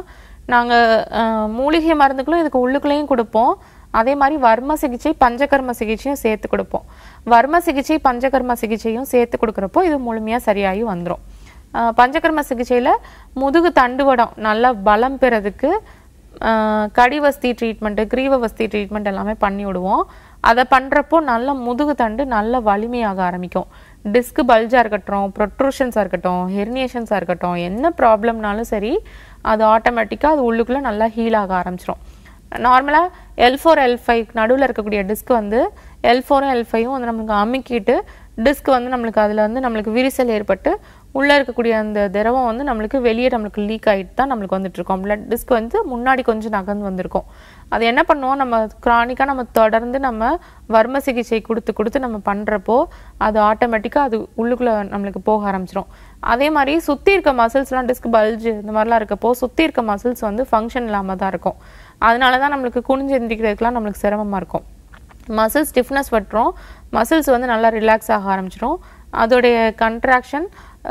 நாங்கள் மூலிகை மருந்துகளும் இதுக்கு உள்ளுக்குள்ளேயும் கொடுப்போம் அதே மாதிரி வர்ம சிகிச்சை பஞ்சகர்ம சிகிச்சையும் சேர்த்து கொடுப்போம் வர்ம சிகிச்சை பஞ்சகர்ம சிகிச்சையும் சேர்த்து கொடுக்குறப்போ இது முழுமையாக சரியாகி வந்துடும் பஞ்சகர்ம சிகிச்சையில் முதுகு தண்டுவடம் நல்லா பலம் பெறதுக்கு ஆஹ் கடிவஸ்தி ட்ரீட்மெண்ட்டு கிரீவவஸ்தி ட்ரீட்மெண்ட் எல்லாமே பண்ணி விடுவோம் அதை பண்ணுறப்போ நல்ல முதுகு தண்டு நல்ல வலிமையாக ஆரம்பிக்கும் டிஸ்க் பல்ஜாக இருக்கட்டும் ப்ரொட்ரூஷன்ஸாக இருக்கட்டும் ஹெர்னியேஷன்ஸாக இருக்கட்டும் என்ன ப்ராப்ளம்னாலும் சரி அது ஆட்டோமேட்டிக்காக அது உள்ளுக்குள்ளே நல்லா ஹீல் ஆக ஆரம்பிச்சிரும் நார்மலாக எல் ஃபோர் எல் ஃபைவ் நடுவில் இருக்கக்கூடிய டிஸ்க் வந்து எல் ஃபோரும் எல் ஃபைவும் வந்து நம்மளுக்கு அமுக்கிட்டு டிஸ்க் வந்து நம்மளுக்கு அதில் வந்து நம்மளுக்கு விரிசல் ஏற்பட்டு உள்ளே இருக்கக்கூடிய அந்த திரவம் வந்து நம்மளுக்கு வெளியே நம்மளுக்கு லீக் ஆகிட்டு தான் நம்மளுக்கு வந்துட்டு இருக்கோம் பிளட் டிஸ்க் வந்து முன்னாடி கொஞ்சம் நகர்ந்து வந்திருக்கும் அது என்ன பண்ணுவோம் நம்ம க்ரானிக்காக நம்ம தொடர்ந்து நம்ம வர்ம சிகிச்சை கொடுத்து கொடுத்து நம்ம பண்ணுறப்போ அது ஆட்டோமேட்டிக்காக அது உள்ளுக்குள்ளே நம்மளுக்கு போக ஆரம்பிச்சிரும் அதே மாதிரி சுற்றி இருக்க மசில்ஸ்லாம் டிஸ்க் பல்ஜு இந்த மாதிரிலாம் இருக்கப்போ சுற்றி இருக்க மசில்ஸ் வந்து ஃபங்க்ஷன் இல்லாமல் தான் இருக்கும் அதனால தான் நம்மளுக்கு குனிஞ்சு எந்திரிக்கிறதுக்குலாம் நம்மளுக்கு சிரமமாக இருக்கும் மசில் ஸ்டிஃப்னஸ் வட்டுரும் மசில்ஸ் வந்து நல்லா ரிலாக்ஸ் ஆக ஆரம்பிச்சிரும் அதோடைய கண்ட்ராக்ஷன்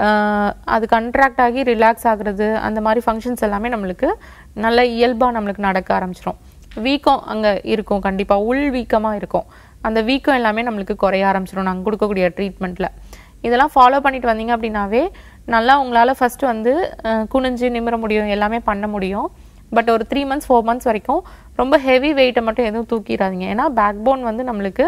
அது கண்ட்ராக்ட் ஆகி ரிலாக்ஸ் ஆகுறது அந்த மாதிரி ஃபங்க்ஷன்ஸ் எல்லாமே நம்மளுக்கு நல்ல இயல்பாக நம்மளுக்கு நடக்க ஆரம்பிச்சிரும் வீக்கம் அங்கே இருக்கும் கண்டிப்பாக உள் வீக்கமாக இருக்கும் அந்த வீக்கம் எல்லாமே நம்மளுக்கு குறைய ஆரம்பிச்சிரும் நாங்கள் கொடுக்கக்கூடிய ட்ரீட்மெண்ட்டில் இதெல்லாம் ஃபாலோ பண்ணிட்டு வந்தீங்க அப்படின்னாவே நல்லா உங்களால் ஃபஸ்ட்டு வந்து அஹ், குனிஞ்சு நிமிர முடியும் எல்லாமே பண்ண முடியும் பட் ஒரு த்ரீ மந்த்ஸ் ஃபோர் மந்த்ஸ் வரைக்கும் ரொம்ப ஹெவி வெயிட்டை மட்டும் எதுவும் தூக்கிடாதீங்க ஏன்னா பேக் போன் வந்து நம்மளுக்கு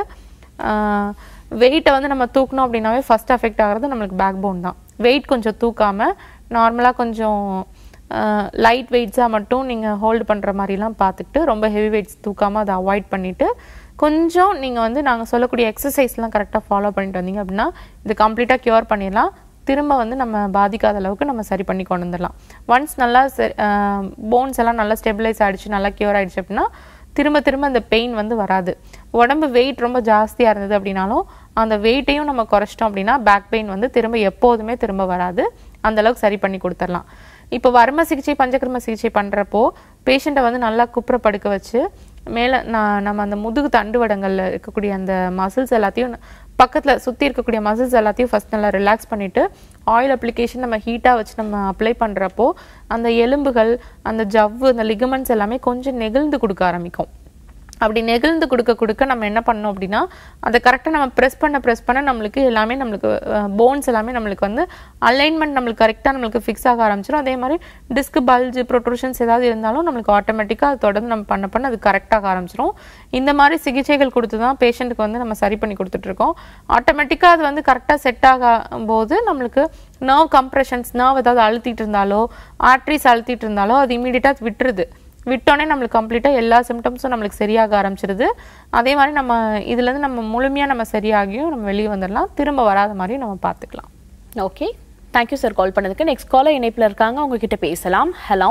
வெயிட்டை வந்து நம்ம தூக்கணும் அப்படின்னாவே ஃபர்ஸ்ட் அஃபெக்ட் ஆகிறது நம்மளுக்கு பேக் போன் தான் வெயிட் கொஞ்சம் தூக்காமல் நார்மலாக கொஞ்சம் லைட் வெயிட்ஸாக மட்டும் நீங்கள் ஹோல்டு பண்ணுற மாதிரிலாம் பார்த்துக்கிட்டு ரொம்ப ஹெவி வெயிட்ஸ் தூக்காமல் அதை அவாய்ட் பண்ணிவிட்டு கொஞ்சம் நீங்கள் வந்து நாங்கள் சொல்லக்கூடிய எக்ஸசைஸ்லாம் கரெக்டாக ஃபாலோ பண்ணிட்டு வந்தீங்க அப்படின்னா இது கம்ப்ளீட்டாக க்யூர் பண்ணிடலாம் திரும்ப வந்து நம்ம பாதிக்காத அளவுக்கு நம்ம சரி பண்ணி கொண்டு வந்துடலாம் ஒன்ஸ் நல்லா போன்ஸ் எல்லாம் நல்லா ஸ்டெபிளைஸ் ஆயிடுச்சு நல்லா க்யூர் ஆயிடுச்சு அப்படின்னா திரும்ப திரும்ப அந்த பெயின் வந்து வராது உடம்பு வெயிட் ரொம்ப ஜாஸ்தியாக இருந்தது அப்படின்னாலும் அந்த வெயிட்டையும் நம்ம குறைச்சிட்டோம் அப்படின்னா பேக் பெயின் வந்து திரும்ப எப்போதுமே திரும்ப வராது அந்த அளவுக்கு சரி பண்ணி கொடுத்துடலாம் இப்போ வர்ம சிகிச்சை பஞ்சகர்ம சிகிச்சை பண்ணுறப்போ பேஷண்ட்டை வந்து நல்லா குப்புற படுக்க வச்சு மேலே நான் நம்ம அந்த முதுகு தண்டுவடங்களில் இருக்கக்கூடிய அந்த மசில்ஸ் எல்லாத்தையும் பக்கத்தில் சுற்றி இருக்கக்கூடிய மசில்ஸ் எல்லாத்தையும் ஃபஸ்ட் நல்லா ரிலாக்ஸ் பண்ணிவிட்டு ஆயில் அப்ளிகேஷன் நம்ம ஹீட்டாக வச்சு நம்ம அப்ளை பண்ணுறப்போ அந்த எலும்புகள் அந்த ஜவ்வு அந்த லிகமெண்ட்ஸ் எல்லாமே கொஞ்சம் நெகிழ்ந்து கொடுக்க ஆரம்பிக்கும் அப்படி நெகிழ்ந்து கொடுக்க கொடுக்க நம்ம என்ன பண்ணோம் அப்படின்னா அதை கரெக்டாக நம்ம ப்ரெஸ் பண்ண ப்ரெஸ் பண்ண நம்மளுக்கு எல்லாமே நம்மளுக்கு போன்ஸ் எல்லாமே நம்மளுக்கு வந்து அலைன்மெண்ட் நம்மளுக்கு கரெக்டாக நம்மளுக்கு ஃபிக்ஸ் ஆக ஆரம்பிச்சிடும் அதே மாதிரி டிஸ்க் பல்ஜ் ப்ரொட்ரூஷன்ஸ் ஏதாவது இருந்தாலும் நம்மளுக்கு ஆட்டோமேட்டிக்காக அது தொடர்ந்து நம்ம பண்ண பண்ண அது கரெக்டாக ஆரம்பிச்சிடும் இந்த மாதிரி சிகிச்சைகள் கொடுத்து தான் பேஷண்ட்டுக்கு வந்து நம்ம சரி பண்ணி கொடுத்துட்ருக்கோம் ஆட்டோமேட்டிக்காக அது வந்து கரெக்டாக செட் ஆகும் போது நம்மளுக்கு நர்வ் கம்ப்ரெஷன்ஸ் நர்வ் ஏதாவது அழுத்திட்டு இருந்தாலோ ஆர்ட்ரிஸ் அழுத்திட்டு இருந்தாலோ அது இமீடியட்டாக விட்டுருது விட்டோன்னே நம்மளுக்கு கம்ப்ளீட்டாக எல்லா சிம்டம்ஸும் நம்மளுக்கு சரியாக ஆரம்பிச்சிருது அதே மாதிரி நம்ம இதுலேருந்து நம்ம முழுமையாக நம்ம சரியாகியும் நம்ம வெளியே வந்துடலாம் திரும்ப வராத மாதிரியும் நம்ம பார்த்துக்கலாம் ஓகே தேங்க்யூ சார் கால் பண்ணதுக்கு நெக்ஸ்ட் காலர் இணைப்பில் இருக்காங்க உங்ககிட்ட பேசலாம் ஹலோ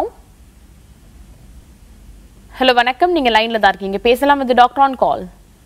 ஹலோ வணக்கம் நீங்க லைன்ல தான் இருக்கீங்க பேசலாம் with doctor on call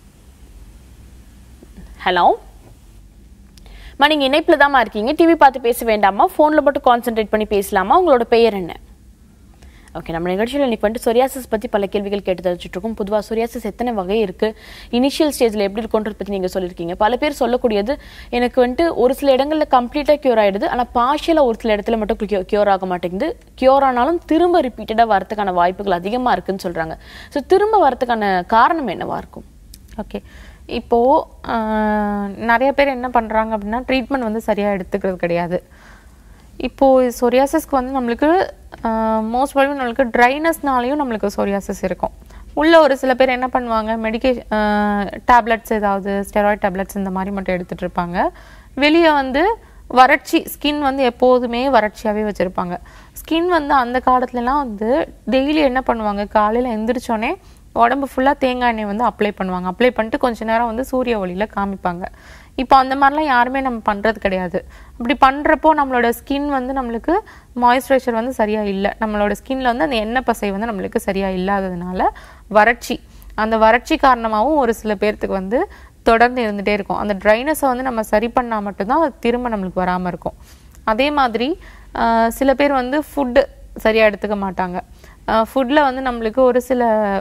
hello மா நீங்க இணைப்புல தாம்மா இருக்கீங்க டிவி பார்த்து பேச வேண்டாமா போன்ல மட்டும் கான்சென்ட்ரேட் பண்ணி பேசலாமா உங்களோட பெயர் என்ன ஓகே நம்ம நிகழ்ச்சியில் இன்னைக்கு வந்துட்டு சொரியாசிஸ் பற்றி பல கேள்விகள் கேட்டு தெரிஞ்சுட்டு இருக்கோம் பொதுவாக சொரியாசிஸ் எத்தனை வகை இருக்கு இனிஷியல் ஸ்டேஜில் எப்படி இருக்குன்றத பற்றி நீங்கள் சொல்லியிருக்கீங்க பல பேர் சொல்லக்கூடியது எனக்கு வந்துட்டு ஒரு சில இடங்களில் கம்ப்ளீட்டாக க்யூர் ஆயிடுது ஆனால் பார்ஷியலாக ஒரு சில இடத்துல மட்டும் க்யூர் ஆக மாட்டேங்குது க்யூர் ஆனாலும் திரும்ப ரிப்பீட்டடாக வரதுக்கான வாய்ப்புகள் அதிகமாக இருக்குன்னு சொல்கிறாங்க ஸோ திரும்ப வரதுக்கான காரணம் என்னவா இருக்கும் ஓகே இப்போது நிறைய பேர் என்ன பண்ணுறாங்க அப்படின்னா ட்ரீட்மெண்ட் வந்து சரியாக எடுத்துக்கிறது கிடையாது இப்போது சொரியாசிஸ்க்கு வந்து நம்மளுக்கு மோஸ்ட் ப்ராபப்ளி நம்மளுக்கு ட்ரைனஸ்னாலையும் நம்மளுக்கு சொரியாசிஸ் இருக்கும் உள்ள ஒரு சில பேர் என்ன பண்ணுவாங்க மெடிக்கேஷன் டேப்லெட்ஸ் ஏதாவது ஸ்டெராய்ட் டேப்லெட்ஸ் இந்த மாதிரி மட்டும் எடுத்துட்டு இருப்பாங்க வெளியே வந்து வறட்சி ஸ்கின் வந்து எப்போதுமே வறட்சியாகவே வச்சுருப்பாங்க ஸ்கின் வந்து அந்த காலத்துலலாம் வந்து டெய்லி என்ன பண்ணுவாங்க காலையில் எந்திரிச்சோடனே உடம்பு ஃபுல்லாக தேங்காய் எண்ணெய் வந்து அப்ளை பண்ணுவாங்க அப்ளை பண்ணிட்டு கொஞ்ச நேரம் வந்து சூரிய ஒளியில் காமிப்பாங்க இப்போ அந்த மாதிரிலாம் யாருமே நம்ம பண்ணுறது கிடையாது அப்படி பண்ணுறப்போ நம்மளோட ஸ்கின் வந்து நம்மளுக்கு மாய்ஸ்சரைசர் வந்து சரியாக இல்லை நம்மளோட ஸ்கின்ல வந்து அந்த எண்ணெய் பசை வந்து நம்மளுக்கு சரியாக இல்லாததுனால வறட்சி அந்த வறட்சி காரணமாகவும் ஒரு சில பேர்த்துக்கு வந்து தொடர்ந்து இருந்துகிட்டே இருக்கும் அந்த ட்ரைனஸை வந்து நம்ம சரி பண்ணால் மட்டும்தான் அது திரும்ப நம்மளுக்கு வராமல் இருக்கும் அதே மாதிரி ஆஹ், சில பேர் வந்து ஃபுட்டு சரியாக எடுத்துக்க மாட்டாங்க ஃபுட்டில் வந்து நம்மளுக்கு ஒரு சில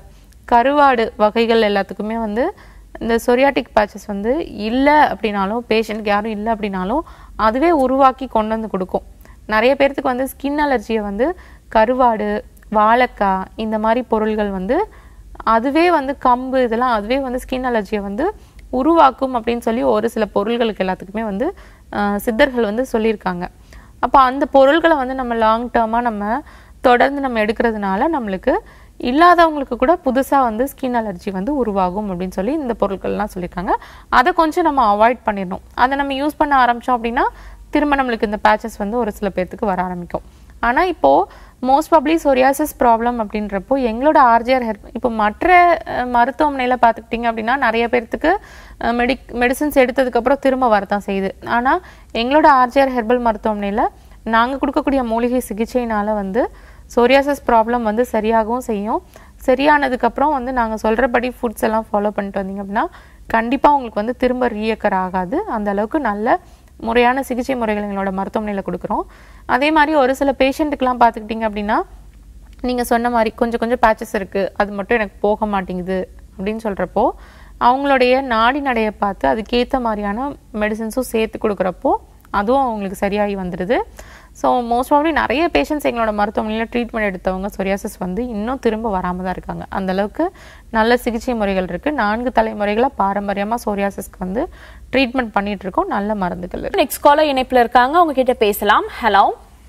கருவாடு வகைகள் எல்லாத்துக்குமே வந்து இந்த சொரியாட்டிக் பேச்சஸ் வந்து இல்லை அப்படின்னாலும் பேஷண்ட்க்கு யாரும் இல்லை அப்படின்னாலும் அதுவே உருவாக்கி கொண்டு வந்து கொடுக்கும் நிறைய பேர்த்துக்கு வந்து ஸ்கின் அலர்ஜியை வந்து கருவாடு வாழைக்காய் இந்த மாதிரி பொருள்கள் வந்து அதுவே வந்து கம்பு இதெல்லாம் அதுவே வந்து ஸ்கின் அலர்ஜியை வந்து உருவாக்கும் அப்படின்னு சொல்லி ஒரு சில பொருள்களுக்கு எல்லாத்துக்குமே வந்து ஆஹ், சித்தர்கள் வந்து சொல்லியிருக்காங்க அப்போ அந்த பொருள்களை வந்து நம்ம லாங் டேர்மாக நம்ம தொடர்ந்து நம்ம எடுக்கிறதுனால நம்மளுக்கு இல்லாதவங்களுக்கு கூட புதுசாக வந்து ஸ்கின் அலர்ஜி வந்து உருவாகும் அப்படின்னு சொல்லி இந்த பொருட்கள்லாம் சொல்லியிருக்காங்க அதை கொஞ்சம் நம்ம அவாய்ட் பண்ணிடணும் அதை நம்ம யூஸ் பண்ண ஆரம்பித்தோம் அப்படின்னா திரும்ப நம்மளுக்கு இந்த பேச்சஸ் வந்து ஒரு சில பேர்த்துக்கு வர ஆரம்பிக்கும் ஆனால் இப்போது மோஸ்ட் ப்ராப்ளி சொரியாசிஸ் ப்ராப்ளம் அப்படின்றப்போ எங்களோட ஆர்ஜிஆர் ஹெர்ப் இப்போ மற்ற அஹ், மருத்துவமனையில் பார்த்துக்கிட்டிங்க அப்படின்னா நிறைய பேர்த்துக்கு மெடிக் மெடிசின்ஸ் எடுத்ததுக்கப்புறம் திரும்ப வரதான் செய்யுது ஆனால் எங்களோட ஆர்ஜிஆர் ஹெர்பல் மருத்துவமனையில் நாங்கள் கொடுக்கக்கூடிய மூலிகை சிகிச்சையினால வந்து சொரியாசிஸ் ப்ராப்ளம் வந்து சரியாகவும் செய்யும் சரியானதுக்கப்புறம் வந்து நாங்கள் சொல்கிறபடி ஃபுட்ஸ் எல்லாம் ஃபாலோ பண்ணிட்டு வந்தீங்க அப்படின்னா கண்டிப்பாக உங்களுக்கு வந்து திரும்ப ரீயக்கர் ஆகாது அந்த அளவுக்கு நல்ல முறையான சிகிச்சை முறைகள் எங்களோட மருத்துவமனையில் கொடுக்குறோம் அதே மாதிரி ஒரு சில பேஷண்ட்டுக்கெலாம் பார்த்துக்கிட்டிங்க அப்படின்னா நீங்கள் சொன்ன மாதிரி கொஞ்சம் கொஞ்சம் பேச்சஸ் இருக்குது அது மட்டும் எனக்கு போக மாட்டேங்குது அப்படின்னு சொல்கிறப்போ அவங்களுடைய நாடி நடையை பார்த்து அதுக்கேற்ற மாதிரியான மெடிசின்ஸும் சேர்த்து கொடுக்குறப்போ அதுவும் அவங்களுக்கு சரியாகி வந்துடுது ஸோ மோஸ்ட் ப்ராப்ளி நிறைய பேஷண்ட்ஸ் எங்களோட மருத்துவமனையில் ட்ரீட்மெண்ட் எடுத்தவங்க சொரியாசிஸ் வந்து இன்னும் திரும்ப வராமல் தான் இருக்காங்க அந்த அளவுக்கு நல்ல சிகிச்சை முறைகள் இருக்குது நான்கு தலைமுறைகளாக பாரம்பரியமாக சொரியாசிஸ்க்கு வந்து ட்ரீட்மெண்ட் பண்ணிட்டு இருக்கோம் நல்ல மருந்துகள் இருக்கு நெக்ஸ்ட் காலர் இணைப்புல இருக்காங்க அவங்க கிட்ட பேசலாம் ஹலோ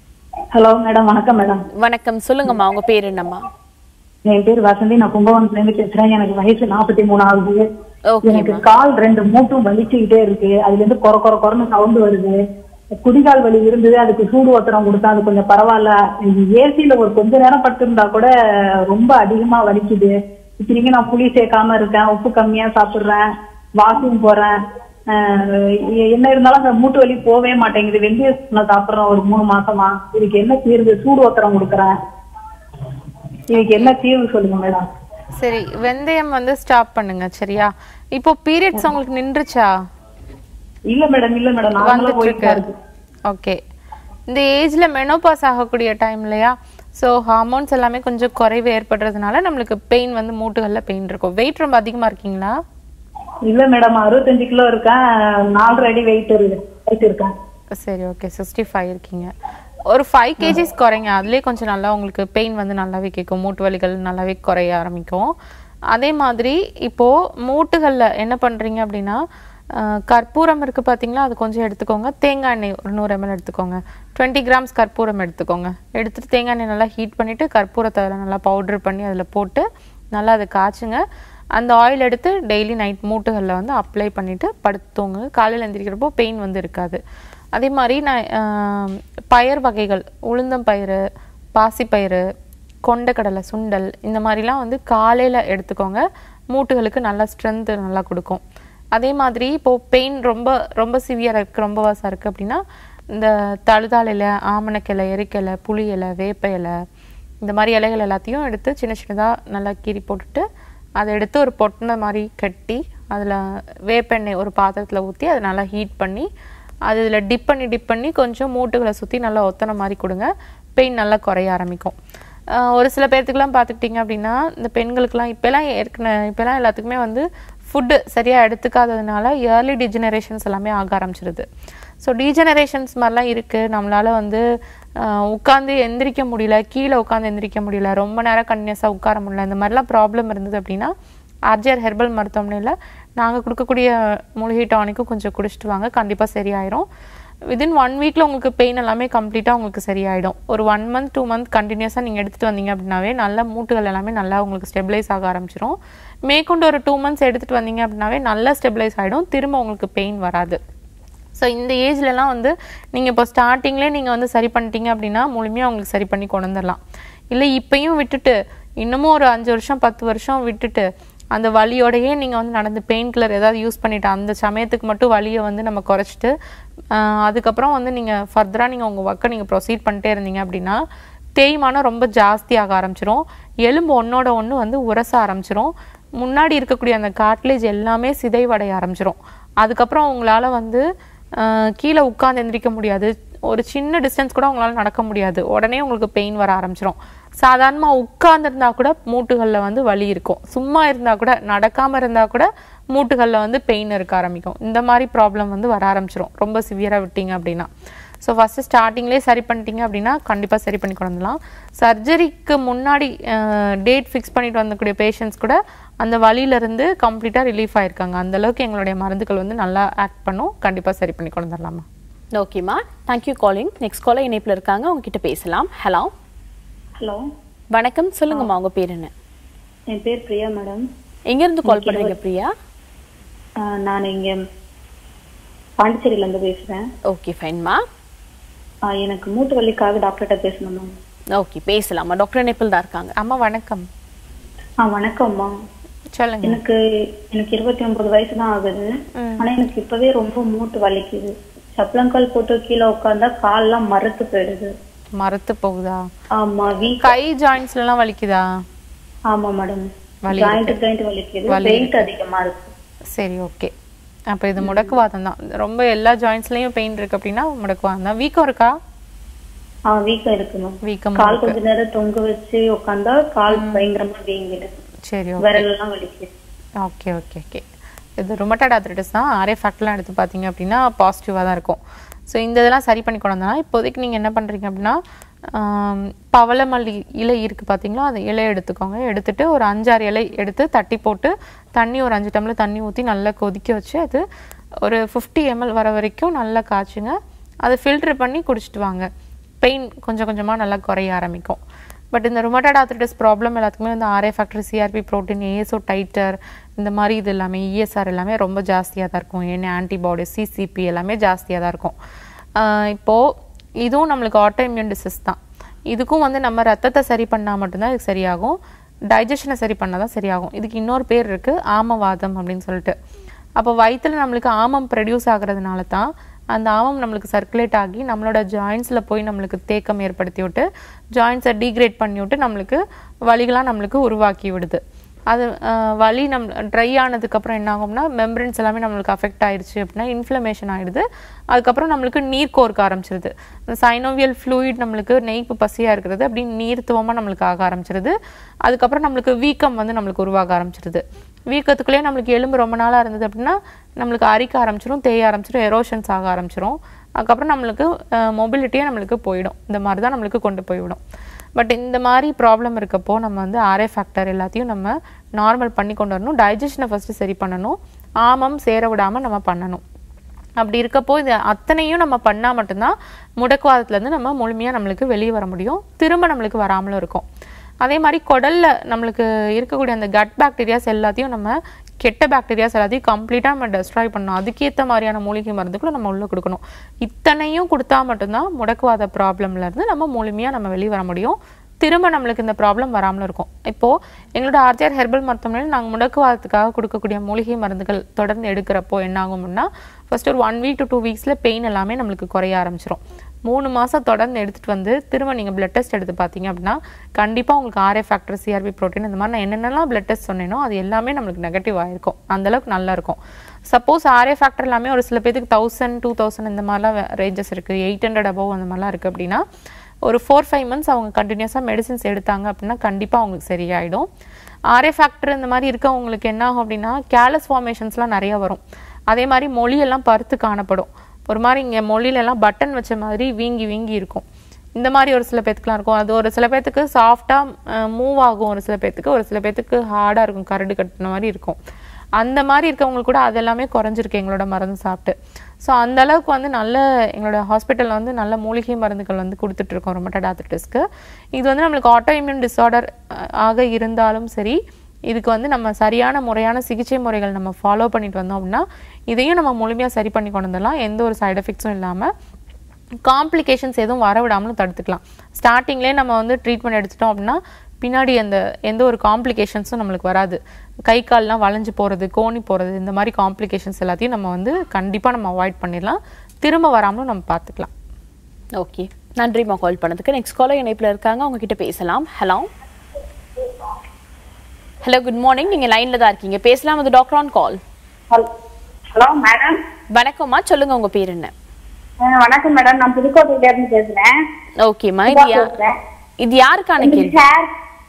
ஹலோ மேடம் வணக்கம் மேடம் வணக்கம் சொல்லுங்கம்மா உங்க பேர் என்னம்மா என் பேர் வசந்தி நான் கும்பகோணத்துல இருந்து பேசுறேன் எனக்கு வயசு நாற்பத்தி மூணு ஆகுது Okay, எனக்கு கால் ரெண்டு மூட்டும் வலிச்சுக்கிட்டே இருக்கு அதுல இருந்து கொர கொர கொரன்னு சவுண்ட் வருது குடிகால் வலி இருந்தது அதுக்கு சூடு ஒத்தரம் கொடுத்தா அது கொஞ்சம் பரவாயில்ல ஏசியில ஒரு கொஞ்ச நேரம் படுத்திருந்தா கூட ரொம்ப அதிகமா வலிக்குது இத்தனைக்கும் நான் புளி சேர்க்காம இருக்கேன் உப்பு கம்மியா சாப்பிடுறேன் வாக்கிங் போறேன் ஆஹ் எ- என்ன இருந்தாலும் அந்த மூட்டு வலி போவே மாட்டேங்குது வெந்தய நான் சாப்பிடுறேன் ஒரு மூணு மாசமா இதுக்கு என்ன தீர்வு சூடு ஒத்தரம் கொடுக்குறேன் இதுக்கு என்ன தீர்வு சொல்லுங்க மேடம் சரி வெந்தயம் வந்து ஸ்டாப் பண்ணுங்க சரியா இப்போ பீரியட்ஸ் உங்களுக்கு நின்றுச்சா இல்ல மேடம் இல்ல மேடம் நார்மலா வந்துட்டு போயிட்டு தான் இருக்கு இருக்கு ஓகே இந்த ஏஜ்ல மெனோபாஸ் ஆகக்கூடிய டைம் இல்லையா ஸோ ஹார்மோன்ஸ் எல்லாமே கொஞ்சம் குறைவு ஏற்படுறதுனால நம்மளுக்கு பெயின் வந்து மூட்டுகள்ல பெயின் இருக்கும் வெயிட் ரொம்ப அதிகமா இருக்கீங்களா இல்ல மேடம் அறுபத்தஞ்சு கிலோ இருக்கேன் நாலரை அடி வெயிட் வெயிட் இருக்கேன் சரி ஓகே சிக்ஸ்டி ஃபைவ் இருக்கீங்க ஒரு ஃபைவ் கேஜிஸ் குறைங்க அதுலேயே கொஞ்சம் நல்லா உங்களுக்கு பெயின் வந்து நல்லாவே கேட்கும் மூட்டு வலிகள் நல்லாவே குறைய ஆரம்பிக்கும் அதே மாதிரி இப்போ மூட்டுகளில் என்ன பண்ணுறீங்க அப்படின்னா அஹ், கற்பூரம் இருக்குது பார்த்தீங்களா அது கொஞ்சம் எடுத்துக்கோங்க தேங்காய் எண்ணெய் ஒரு நூறு எம்எல் எடுத்துக்கோங்க டுவெண்ட்டி கிராம்ஸ் கற்பூரம் எடுத்துக்கோங்க எடுத்துட்டு தேங்காய் எண்ணெய் நல்லா ஹீட் பண்ணிவிட்டு கற்பூரத்தை அதில் நல்லா பவுடர் பண்ணி அதில் போட்டு நல்லா அதை காய்ச்சுங்க அந்த ஆயில் எடுத்து டெய்லி நைட் மூட்டுகளில் வந்து அப்ளை பண்ணிவிட்டு படுத்து தூங்குங்க காலையில் எந்திரிக்கிறப்போ பெயின் வந்து இருக்காது அதே மாதிரி நான் ஆம், பயறு வகைகள் உளுந்தம் பயிறு பாசிப்பயிறு கொண்டக்கடலை சுண்டல் இந்த மாதிரிலாம் வந்து காலையில் எடுத்துக்கோங்க மூட்டுகளுக்கு நல்லா ஸ்ட்ரென்த்து நல்லா கொடுக்கும் அதே மாதிரி இப்போது பெயின் ரொம்ப ரொம்ப சிவியராக இருக்குது ரொம்ப வாசம் இருக்குது அப்படின்னா இந்த தழுதாள் இலை ஆமணக்கிளை எரிக்கிளை புளி இலை வேப்ப இலை இந்த மாதிரி இலைகள் எல்லாத்தையும் எடுத்து சின்ன சின்னதாக நல்லா கீறி போட்டுட்டு அதை எடுத்து ஒரு பொட்டின மாதிரி கட்டி அதில் வேப்பெண்ணெய் ஒரு பாத்திரத்தில் ஊற்றி அதை நல்லா ஹீட் பண்ணி அது இதில் டிப் பண்ணி டிப் பண்ணி கொஞ்சம் மூட்டுகளை சுற்றி நல்லா ஒத்தனை மாதிரி கொடுங்க பெயின் நல்லா குறைய ஆரம்பிக்கும் ஆஹ் ஒரு சில பேர்த்துக்குலாம் பார்த்துக்கிட்டிங்க அப்படின்னா இந்த பெண்களுக்கெல்லாம் இப்போலாம் ஏற்கனவே இப்போலாம் எல்லாத்துக்குமே வந்து ஃபுட்டு சரியாக எடுத்துக்காததுனால இயர்லி டிஜெனரேஷன்ஸ் எல்லாமே ஆக ஆரம்பிச்சிருது ஸோ டீஜெனரேஷன்ஸ் மாதிரிலாம் இருக்குது நம்மளால் வந்து உட்காந்து எந்திரிக்க முடியல கீழே உட்காந்து எந்திரிக்க முடியல ரொம்ப நேரம் கன்னியஸாக உட்கார முடியல இந்த மாதிரிலாம் ப்ராப்ளம் இருந்தது அப்படின்னா ஆர்ஜிஆர் ஹெர்பல் மருத்துவமனையில் நாங்கள் கொடுக்கக்கூடிய மூலிகை டானிக்கும் கொஞ்சம் குடிச்சிட்டு வாங்க கண்டிப்பாக சரியாயிரும் வித்தின் ஒன் வீக்கில் உங்களுக்கு பெயின் எல்லாமே கம்ப்ளீட்டாக உங்களுக்கு சரியாயிடும் ஒரு ஒன் மந்த் டூ மந்த் கண்டினியூஸாக நீங்கள் எடுத்துகிட்டு வந்தீங்க அப்படின்னாவே நல்ல மூட்டுகள் எல்லாமே நல்லா உங்களுக்கு ஸ்டெபிளைஸ் ஆக ஆரம்பிச்சிரும் மேற்கொண்டு ஒரு டூ மந்த்ஸ் எடுத்துகிட்டு வந்தீங்க அப்படின்னாவே நல்லா ஸ்டெபிளைஸ் ஆகிடும் திரும்ப உங்களுக்கு பெயின் வராது ஸோ இந்த ஏஜ்லலாம் வந்து நீங்கள் இப்போ ஸ்டார்டிங்லேயே நீங்கள் வந்து சரி பண்ணிட்டீங்க அப்படின்னா முழுமையாக உங்களுக்கு சரி பண்ணி கொண்டு வந்துடலாம் இல்லை இப்பயும் விட்டுட்டு இன்னமும் ஒரு அஞ்சு வருஷம் பத்து வருஷம் விட்டுட்டு அந்த வலியோடையே நீங்கள் வந்து நடந்து பெயின் கில்லர் ஏதாவது யூஸ் பண்ணிட்டு அந்த சமயத்துக்கு மட்டும் வலியை வந்து நம்ம குறைச்சிட்டு ஆஹ், அதுக்கப்புறம் வந்து நீங்கள் ஃபர்தராக நீங்கள் உங்கள் ஒர்க்கை நீங்கள் ப்ரொசீட் பண்ணிட்டே இருந்தீங்க அப்படின்னா தேய்மானம் ரொம்ப ஜாஸ்தியாக ஆரம்பிச்சிரும் எலும்பு ஒன்றோட ஒன்று வந்து உரச ஆரம்பிச்சிரும் முன்னாடி இருக்கக்கூடிய அந்த காட்லேஜ் எல்லாமே சிதைவடைய ஆரம்பிச்சிரும் அதுக்கப்புறம் உங்களால் வந்து ஆஹ், கீழே உட்கார்ந்து எந்திரிக்க முடியாது ஒரு சின்ன டிஸ்டன்ஸ் கூட உங்களால் நடக்க முடியாது உடனே உங்களுக்கு பெயின் வர ஆரம்பிச்சிரும் சாதாரணமாக உட்கார்ந்துருந்தா கூட மூட்டுகளில் வந்து வலி இருக்கும் சும்மா இருந்தால் கூட நடக்காமல் இருந்தால் கூட மூட்டுகளில் வந்து பெயின் இருக்க ஆரம்பிக்கும் இந்த மாதிரி ப்ராப்ளம் வந்து வர ஆரம்பிச்சிரும் ரொம்ப சிவியராக விட்டீங்க அப்படின்னா ஸோ ஃபஸ்ட்டு ஸ்டார்டிங்லேயே சரி பண்ணிட்டீங்க அப்படின்னா கண்டிப்பாக சரி பண்ணி கொண்டு வந்துடலாம் சர்ஜரிக்கு முன்னாடி டேட் ஃபிக்ஸ் பண்ணிட்டு வந்தக்கூடிய பேஷண்ட்ஸ் கூட அந்த வலியிலேருந்து கம்ப்ளீட்டாக ரிலீஃப் ஆயிருக்காங்க அந்த அளவுக்கு எங்களுடைய மருந்துகள் வந்து நல்லா ஆக்ட் பண்ணும் கண்டிப்பாக சரி பண்ணி கொண்டு வந்துடலாமா ஓகேம்மா தேங்க்யூ காலிங் நெக்ஸ்ட் காலர் இணைப்பில் இருக்காங்க உங்ககிட்ட பேசலாம் ஹலோ ஹலோ வணக்கம் சொல்லுங்கம்மா உங்க பேர் என்ன என் பேர் பிரியா மேடம் எங்கேருந்து கால் பண்றீங்க பிரியா ஆஹ் நான் இங்க பாண்டிச்சேரியில இருந்து பேசுறேன் ஓகே ஃபைன்மா ஆஹ் எனக்கு மூட்டு வலிக்காக டாக்டர்கிட்ட பேசணும் மேம் ஓகே பேசலாமா டாக்டர் இணைப்பில் தான் இருக்காங்க அம்மா வணக்கம் ஆ வணக்கம்மா சொல்லுங்க எனக்கு எனக்கு இருபத்தி ஒன்பது வயசு தான் ஆகுது ஆனா எனக்கு இப்பவே ரொம்ப மூட்டு வலிக்குது சப்பளங்கால் போட்டு கீழே உட்கார்ந்தா கால்லாம் மரத்து போயிடுது மரத்து போகுதா ஆமா வீக் கை ஜாயின்ஸ்லாம் வலிக்குதா ஆமா மேடம் வலி ஜாயிண்ட் ஜாயிண்ட் வலிக்குது வலி வெயிட் அதிகமா இருக்கு சரி ஓகே அப்போ இது முடக்குவாதம் தான் ரொம்ப எல்லா ஜாயின்ஸ்லயும் பெயின் இருக்கு அப்படின்னா முடக்குவாதம் தான் வீக்கம் இருக்கா ஆ வீக்கம் இருக்கு மேம் வீக்கம் கால் கொஞ்ச நேரம் தொங்க வச்சு உட்கார்ந்தா கால் பயங்கரமா வீங்கிடுது சரி ஓகே விரல் எல்லாம் வலிக்குது ஓகே ஓகே ஓகே இது ருமட்டாய்டு ஆர்த்ரைட்டிஸ் தான் ஆரே ஃபேக்ட்லாம் எடுத்து பார்த்தீங்க அப்படின்னா பாசிட்டிவாக தான் இருக்கும் ஸோ இந்த இதெல்லாம் சரி பண்ணி கொண்டு வந்தோம்னா இப்போதைக்கு நீங்கள் என்ன பண்ணுறீங்க அப்படின்னா ஆம், பவளமல்லி இலை இருக்குது பார்த்தீங்களா அந்த இலை எடுத்துக்கோங்க எடுத்துட்டு ஒரு அஞ்சாறு இலை எடுத்து தட்டி போட்டு தண்ணி ஒரு அஞ்சு டம்ளர் தண்ணி ஊற்றி நல்லா கொதிக்க வச்சு அது ஒரு ஃபிஃப்டி எம்எல் வர வரைக்கும் நல்லா காய்ச்சுங்க அதை ஃபில்டர் பண்ணி குடிச்சிட்டு வாங்க பெயின் கொஞ்சம் கொஞ்சமாக நல்லா குறைய ஆரம்பிக்கும் பட் இந்த ருமட்டாய்டு ஆர்த்ரைட்டிஸ் ப்ராப்ளம் எல்லாத்துக்குமே வந்து RA factor CRP protein ASO titer இந்த மாதிரி இது எல்லாமே இஎஸ்ஆர் எல்லாமே ரொம்ப ஜாஸ்தியாக தான் இருக்கும் ஏன்னா ஆன்டிபாடி சிசிபி எல்லாமே ஜாஸ்தியாக தான் இருக்கும் ஆஹ் இப்போ இதுவும் நம்மளுக்கு ஆட்டோ இம்யூன் டிசீஸ் தான் இதுக்கும் வந்து நம்ம ரத்தத்தை சரி பண்ணால் மட்டும்தான் இதுக்கு சரியாகும் டைஜஷனை சரி பண்ணால் தான் சரியாகும் இதுக்கு இன்னொரு பேர் இருக்குது ஆமவாதம் அப்படின்னு சொல்லிட்டு அப்போ வயித்துல நம்மளுக்கு ஆமம் ப்ரொடியூஸ் ஆகுறதுனால தான் அந்த ஆமம் நம்மளுக்கு சர்க்குலேட் ஆகி நம்மளோட ஜாயின்ஸில் போய் நம்மளுக்கு தேக்கம் ஏற்படுத்தி விட்டு ஜாயின்ஸை டீக்ரேட் பண்ணி விட்டு நம்மளுக்கு வலிகளாக நம்மளுக்கு உருவாக்கி விடுது அது அஹ், வலி நம் ட்ரை ஆனதுக்கப்புறம் என்ன ஆகும்னா மெம்பரன்ஸ் எல்லாமே நம்மளுக்கு அஃபெக்ட் ஆயிடுச்சு அப்படின்னா இன்ஃப்ளமேஷன் ஆயிடுது அதுக்கப்புறம் நம்மளுக்கு நீர் கோர்க்க ஆரம்பிச்சிருது இந்த சைனோவியல் ஃப்ளூயிட் நம்மளுக்கு நெய்ப்பு பசியாக இருக்கிறது அப்படி நீர்த்துவமாக நம்மளுக்கு ஆக ஆரம்பிச்சிருது அதுக்கப்புறம் நம்மளுக்கு வீக்கம் வந்து நம்மளுக்கு உருவாக ஆரம்பிச்சிருது வீக்கத்துக்குள்ளேயே நம்மளுக்கு எலும்பு ரொம்ப நாளாக இருந்தது அப்படின்னா நம்மளுக்கு அரிக்க ஆரம்பிச்சிரும் தேய ஆரம்பிச்சிரும் எரோஷன்ஸ் ஆக ஆரம்பிச்சிரும் அதுக்கப்புறம் நம்மளுக்கு மொபிலிட்டியே நம்மளுக்கு போயிடும் இந்த மாதிரி தான் நம்மளுக்கு கொண்டு போய்விடும் பட் இந்த மாதிரி ப்ராப்ளம் இருக்கப்போ நம்ம வந்து ஆர்ஏ ஃபேக்டர் எல்லாத்தையும் நம்ம நார்மல் பண்ணி கொண்டு வரணும் டைஜஷனை ஃபஸ்ட்டு சரி பண்ணணும் ஆமம் சேர விடாமல் நம்ம பண்ணணும் அப்படி இருக்கப்போ இது அத்தனையும் நம்ம பண்ணால் மட்டும்தான் முடக்குவாதத்துலேருந்து நம்ம முழுமையாக நம்மளுக்கு வெளியே வர முடியும் திரும்ப நம்மளுக்கு வராமலும் இருக்கும் அதே மாதிரி குடல்ல நம்மளுக்கு இருக்கக்கூடிய அந்த கட் பாக்டீரியாஸ் எல்லாத்தையும் நம்ம கெட்ட பாக்டீரியாஸ் எல்லாத்தையும் கம்ப்ளீட்டாக நம்ம டெஸ்ட்ராய் பண்ணணும் அதுக்கேற்ற மாதிரியான மூலிகை மருந்துகளை நம்ம உள்ளே கொடுக்கணும் இத்தனையும் கொடுத்தா மட்டும்தான் முடக்குவாத ப்ராப்ளம்ல இருந்து நம்ம முழுமையாக நம்ம வெளியே வர முடியும் திரும்ப நம்மளுக்கு இந்த ப்ராப்ளம் வராமலும் இருக்கும் இப்போ எங்களோட ஆர்ஜிஆர் ஹெர்பல் மருத்துவமனையில் நாங்கள் முடக்குவாதத்துக்காக கொடுக்கக்கூடிய மூலிகை மருந்துகள் தொடர்ந்து எடுக்கிறப்போ என்ன ஆகும்னா ஃபர்ஸ்ட் ஒரு ஒன் வீக் டு டூ வீக்ஸில் பெயின் எல்லாமே நம்மளுக்கு குறைய ஆரம்பிச்சிரும் மூணு மாதம் தொடர்ந்து எடுத்துகிட்டு வந்து திரும்ப நீங்கள் பிளட் டெஸ்ட் எடுத்து பார்த்தீங்க அப்படின்னா கண்டிப்பாக உங்களுக்கு ஆர்ஏ ஃபேக்டர் சிஆர்பி ப்ரோட்டீன் இந்த மாதிரி நான் என்னென்னலாம் பிளட் டெஸ்ட் சொன்னேனோ அது எல்லாமே நம்மளுக்கு நெகட்டிவ் ஆயிருக்கும் அந்த அளவுக்கு நல்லா இருக்கும் சப்போஸ் ஆர்ஏ ஃபேக்டர் எல்லாமே ஒரு சில பேருக்கு தௌசண்ட் டூ தௌசண்ட் இந்த மாதிரிலாம் ரேஞ்சஸ் இருக்குது எயிட் ஹண்ட்ரட் அபவ் அந்த மாதிரிலாம் இருக்குது அப்படின்னா ஒரு ஃபோர் ஃபைவ் மந்த்ஸ் அவங்க கண்டினியூஸாக மெடிசின்ஸ் எடுத்தாங்க அப்படின்னா கண்டிப்பாக அவங்களுக்கு சரியாயிடும் ஆர்ஏ ஃபேக்டர் இந்த மாதிரி இருக்கவங்களுக்கு என்ன ஆகும் அப்படின்னா கேலஸ் ஃபார்மேஷன்ஸ்லாம் நிறைய வரும் அதே மாதிரி மொழியெல்லாம் பருத்து காணப்படும் ஒரு மாதிரி இங்கே மொழியிலெல்லாம் பட்டன் வச்ச மாதிரி வீங்கி வீங்கி இருக்கும் இந்த மாதிரி ஒரு சில பேத்துக்குலாம் இருக்கும் அது ஒரு சில பேத்துக்கு சாஃப்டாக மூவ் ஆகும் ஒரு சில பேத்துக்கு ஒரு சில பேத்துக்கு ஹார்டாக இருக்கும் கரடு கட்டின மாதிரி இருக்கும் அந்த மாதிரி இருக்கவங்களுக்கு கூட அதெல்லாமே குறைஞ்சிருக்கு எங்களோட மருந்து சாப்பிட்டு ஸோ அந்த அளவுக்கு வந்து நல்ல எங்களோட ஹாஸ்பிட்டலில் வந்து நல்ல மூலிகை மருந்துகள் வந்து கொடுத்துட்ருக்கோம் ரொமட்டட் ஆர்த்ரைட்டிஸ்க்கு இது வந்து நம்மளுக்கு ஆட்டோ இம்யூன் டிஸார்டர் ஆக இருந்தாலும் சரி இதுக்கு வந்து நம்ம சரியான முறையான சிகிச்சை முறைகள் நம்ம ஃபாலோ பண்ணிட்டு வந்தோம் அப்படின்னா இதையும் நம்ம முழுமையாக சரி பண்ணி கொண்டு வந்துடலாம் எந்த ஒரு சைடு எஃபெக்ட்ஸும் இல்லாமல் காம்ப்ளிகேஷன்ஸ் எதுவும் வர விடாமலும் தடுத்துக்கலாம் ஸ்டார்டிங்லேயே நம்ம வந்து ட்ரீட்மெண்ட் எடுத்துட்டோம் அப்படின்னா பின்னாடி அந்த எந்த ஒரு காம்ப்ளிகேஷன்ஸும் நம்மளுக்கு வராது கை கால்லாம் வளைஞ்சு போகிறது கோணி போகிறது இந்த மாதிரி காம்ப்ளிகேஷன்ஸ் எல்லாத்தையும் நம்ம வந்து கண்டிப்பாக நம்ம அவாய்ட் பண்ணிடலாம் திரும்ப வராமலும் நம்ம பார்த்துக்கலாம் ஓகே நன்றிம்மா கால் பண்ணதுக்கு நெக்ஸ்ட் காலர் இணைப்புல இருக்காங்க அவங்க கிட்ட பேசலாம் ஹலோ ஹலோ குட் மார்னிங் நீங்க லைன்ல தான் இருக்கீங்க பேசலாம் அது doctor on call hello madam வணக்கம்மா சொல்லுங்க உங்க பேர் என்ன வணக்கம் மேடம் நான் புதுக்கோட்டையில இருந்து பேசுறேன் ஓகேம்மா இது யா- பேசுறேன். இது யாருக்கான கேள்வி ஹேர்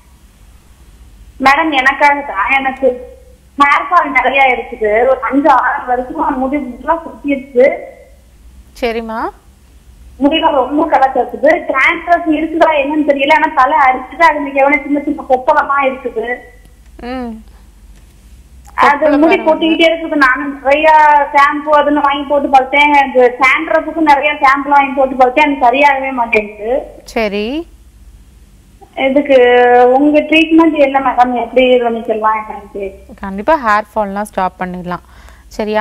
மேடம் எனக்காக தான் எனக்கு ஹேர் ஃபால் நிறைய இருக்குது ஒரு அஞ்சு ஆறு வருஷமா முடி எல்லாம் சுத்திடுச்சு சரிம்மா முடியெல்லாம் ரொம்ப கலக்க இருக்குது டிரான்ஸ்ஃபர்ஸ் இருக்குதா என்னன்னு தெரியல ஆனா தலை அரிச்சுட்டு அது மிக எவ்வளவு சின்ன சின்ன கொப்பளமா இருக்குது ம் அது முடி கொட்டிக்கிட்டே இருக்குது நானும் நிறைய ஷாம்பு அதுன்னு வாங்கி போட்டு பார்த்தேன் இந்த சாண்ட்ரஸுக்கும் நிறைய ஷாம்பு வாங்கி போட்டு பார்த்தேன் அது சரியாகவே மாட்டேங்குது சரி இதுக்கு உங்க ட்ரீட்மெண்ட் என்ன மேடம் எப்படி பண்ணிக்கலாம் என்னன்னு கண்டிப்பாக ஹேர் ஃபால்லாம் ஸ்டாப் பண்ணிடலாம் சரியா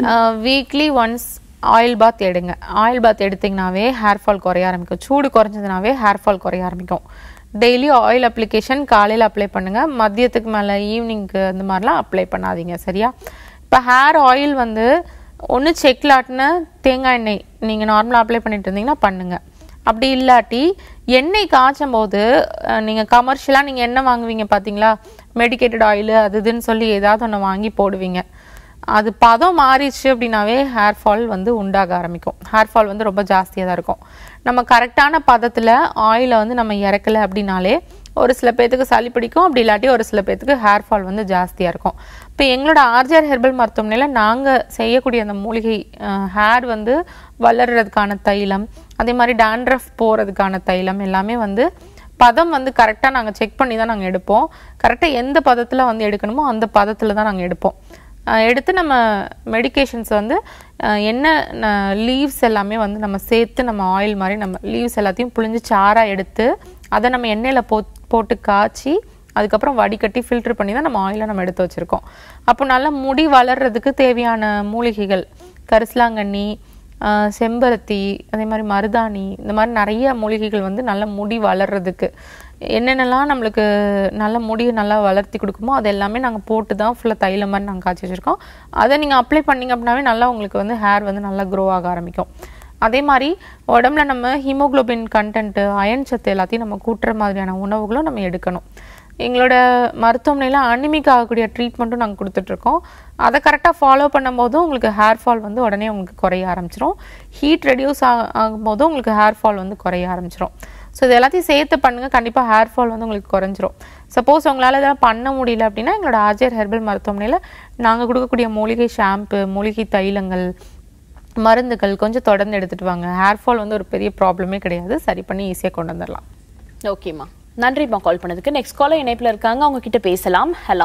வீக்லி ஒன்ஸ் ஆயில் பாத் எடுங்க ஆயில் பாத் எடுத்தீங்கனாவே ஹேர் ஃபால் குறைய ஆரம்பிக்கும் சூடு குறைஞ்சதுனாவே ஹேர் ஃபால் குறைய ஆரம்பிக்கும் டெய்லி ஆயில் அப்ளிகேஷன் காலையில் அப்ளை பண்ணுங்க மதியத்துக்கு மேலே ஈவினிங்க்கு அந்த மாதிரிலாம் அப்ளை பண்ணாதீங்க சரியா இப்போ ஹேர் ஆயில் வந்து ஒன்று செக்லாட்டின தேங்காய் எண்ணெய் நீங்கள் நார்மலாக அப்ளை பண்ணிட்டு இருந்தீங்கன்னா பண்ணுங்க அப்படி இல்லாட்டி எண்ணெய் காய்ச்சும் போது அஹ், நீங்க கமர்ஷியலாக நீங்க எண்ணெய் வாங்குவீங்க பாத்தீங்களா மெடிக்கேட்டட் ஆயில் அது இதுன்னு சொல்லி ஏதாவது ஒன்று வாங்கி போடுவீங்க அது பதம் மாறிடுச்சு அப்படின்னாவே ஹேர் ஃபால் வந்து உண்டாக ஆரம்பிக்கும் ஹேர் ஃபால் வந்து ரொம்ப ஜாஸ்தியாக தான் இருக்கும் நம்ம கரெக்டான பதத்தில் ஆயிலை வந்து நம்ம இறக்கல அப்படின்னாலே ஒரு சில பேர்த்துக்கு சளி பிடிக்கும் அப்படி இல்லாட்டி ஒரு சில பேர்த்துக்கு ஹேர் ஃபால் வந்து ஜாஸ்தியாக இருக்கும் இப்போ எங்களோட ஆர்ஜிஆர் ஹெர்பல் மருத்துவமனையில் நாங்கள் செய்யக்கூடிய அந்த மூலிகை ஹேர் வந்து வளர்றதுக்கான தைலம் அதே மாதிரி டேண்ட்ரஃப் போகிறதுக்கான தைலம் எல்லாமே வந்து பதம் வந்து கரெக்டாக நாங்கள் செக் பண்ணி தான் நாங்கள் எடுப்போம் கரெக்டாக எந்த பதத்தில் வந்து எடுக்கணுமோ அந்த பதத்தில் தான் நாங்கள் எடுப்போம் அஹ் எடுத்து நம்ம மெடிகேஷன்ஸ் வந்து அஹ் என்ன லீவ்ஸ் எல்லாமே வந்து நம்ம சேர்த்து நம்ம ஆயில் மாதிரி நம்ம லீவ்ஸ் எல்லாத்தையும் புழிஞ்சு சாராக எடுத்து அதை நம்ம எண்ணெயில் போ போட்டு காய்ச்சி அதுக்கப்புறம் வடிகட்டி ஃபில்டர் பண்ணி தான் நம்ம ஆயிலை நம்ம எடுத்து வச்சுருக்கோம் அப்போ நல்லா முடி வளர்றதுக்கு தேவையான மூலிகைகள் கரிசலாங்கண்ணி ஆஹ் செம்பருத்தி அதே மாதிரி மருதாணி இந்த மாதிரி நிறைய மூலிகைகள் வந்து நல்ல முடி வளர்றதுக்கு என்னென்னலாம் நம்மளுக்கு நல்ல முடியை நல்லா வளர்த்தி கொடுக்குமோ அது எல்லாமே நாங்கள் போட்டு தான் ஃபுல்லாக தைலம் மாதிரி நாங்கள் காய்ச்சி வச்சுருக்கோம் அதை நீங்கள் அப்ளை பண்ணீங்க அப்படின்னாவே நல்லா உங்களுக்கு வந்து ஹேர் வந்து நல்லா க்ரோ ஆக ஆரம்பிக்கும் அதே மாதிரி உடம்புல நம்ம ஹீமோகுளோபின் கண்டென்ட்டு அயன் சத்து எல்லாத்தையும் நம்ம கூட்டுற மாதிரியான உணவுகளும் நம்ம எடுக்கணும் எங்களோட மருத்துவமனையில் அனிமிக் ஆகக்கூடிய ட்ரீட்மெண்ட்டும் நாங்கள் கொடுத்துட்ருக்கோம் அதை கரெக்டாக ஃபாலோ பண்ணும்போதும் உங்களுக்கு ஹேர் ஃபால் வந்து உடனே உங்களுக்கு குறைய ஆரம்பிச்சிரும் ஹீட் ரெடியூஸ் ஆகும்போதும் உங்களுக்கு ஹேர் ஃபால் வந்து குறைய ஆரம்பிச்சிரும் ஸோ இது எல்லாத்தையும் சேர்த்து பண்ணுங்கள் கண்டிப்பாக ஹேர் ஃபால் வந்து உங்களுக்கு குறைஞ்சிரும் சப்போஸ் உங்களால் இதெல்லாம் பண்ண முடியல அப்படின்னா எங்களோட ஆர்ஜிஆர் ஹெர்பல் மருத்துவமனையில் நாங்கள் கொடுக்கக்கூடிய மூலிகை ஷாம்பு மூலிகை தைலங்கள் மருந்துகள் கொஞ்சம் தொடர்ந்து எடுத்துட்டு வாங்க ஹேர் ஃபால் வந்து ஒரு பெரிய ப்ராப்ளமே கிடையாது சரி பண்ணி ஈஸியாக கொண்டு வந்துடலாம் ஓகேம்மா நன்றிம்மா கால் பண்ணதுக்கு நெக்ஸ்ட் காலர் இணைப்புல இருக்காங்க அவங்க கிட்ட பேசலாம் ஹலோ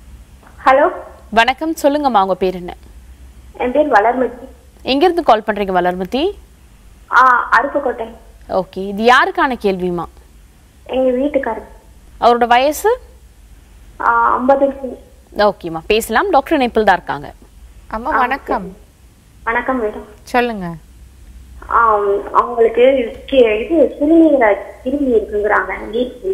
ஹலோ வணக்கம் சொல்லுங்கம்மா உங்க பேர் என்ன என் பேர் வளர்மதி எங்க இருந்து கால் பண்றீங்க வளர்மதி ஆ அருப்புக்கோட்டை ஓகே இது யாருக்கான கேள்விமா எங்க வீட்டுக்காரர் அவரோட வயசு ஆ, ஐம்பது ஓகேம்மா பேசலாம் டாக்டர் இணைப்பில் தான் இருக்காங்க அம்மா வணக்கம் வணக்கம் மேடம் சொல்லுங்க ஆ, அவங்களுக்கு கி- இது சிறுநீர கிருமி இருக்குங்கிறாங்க நீர்க்கு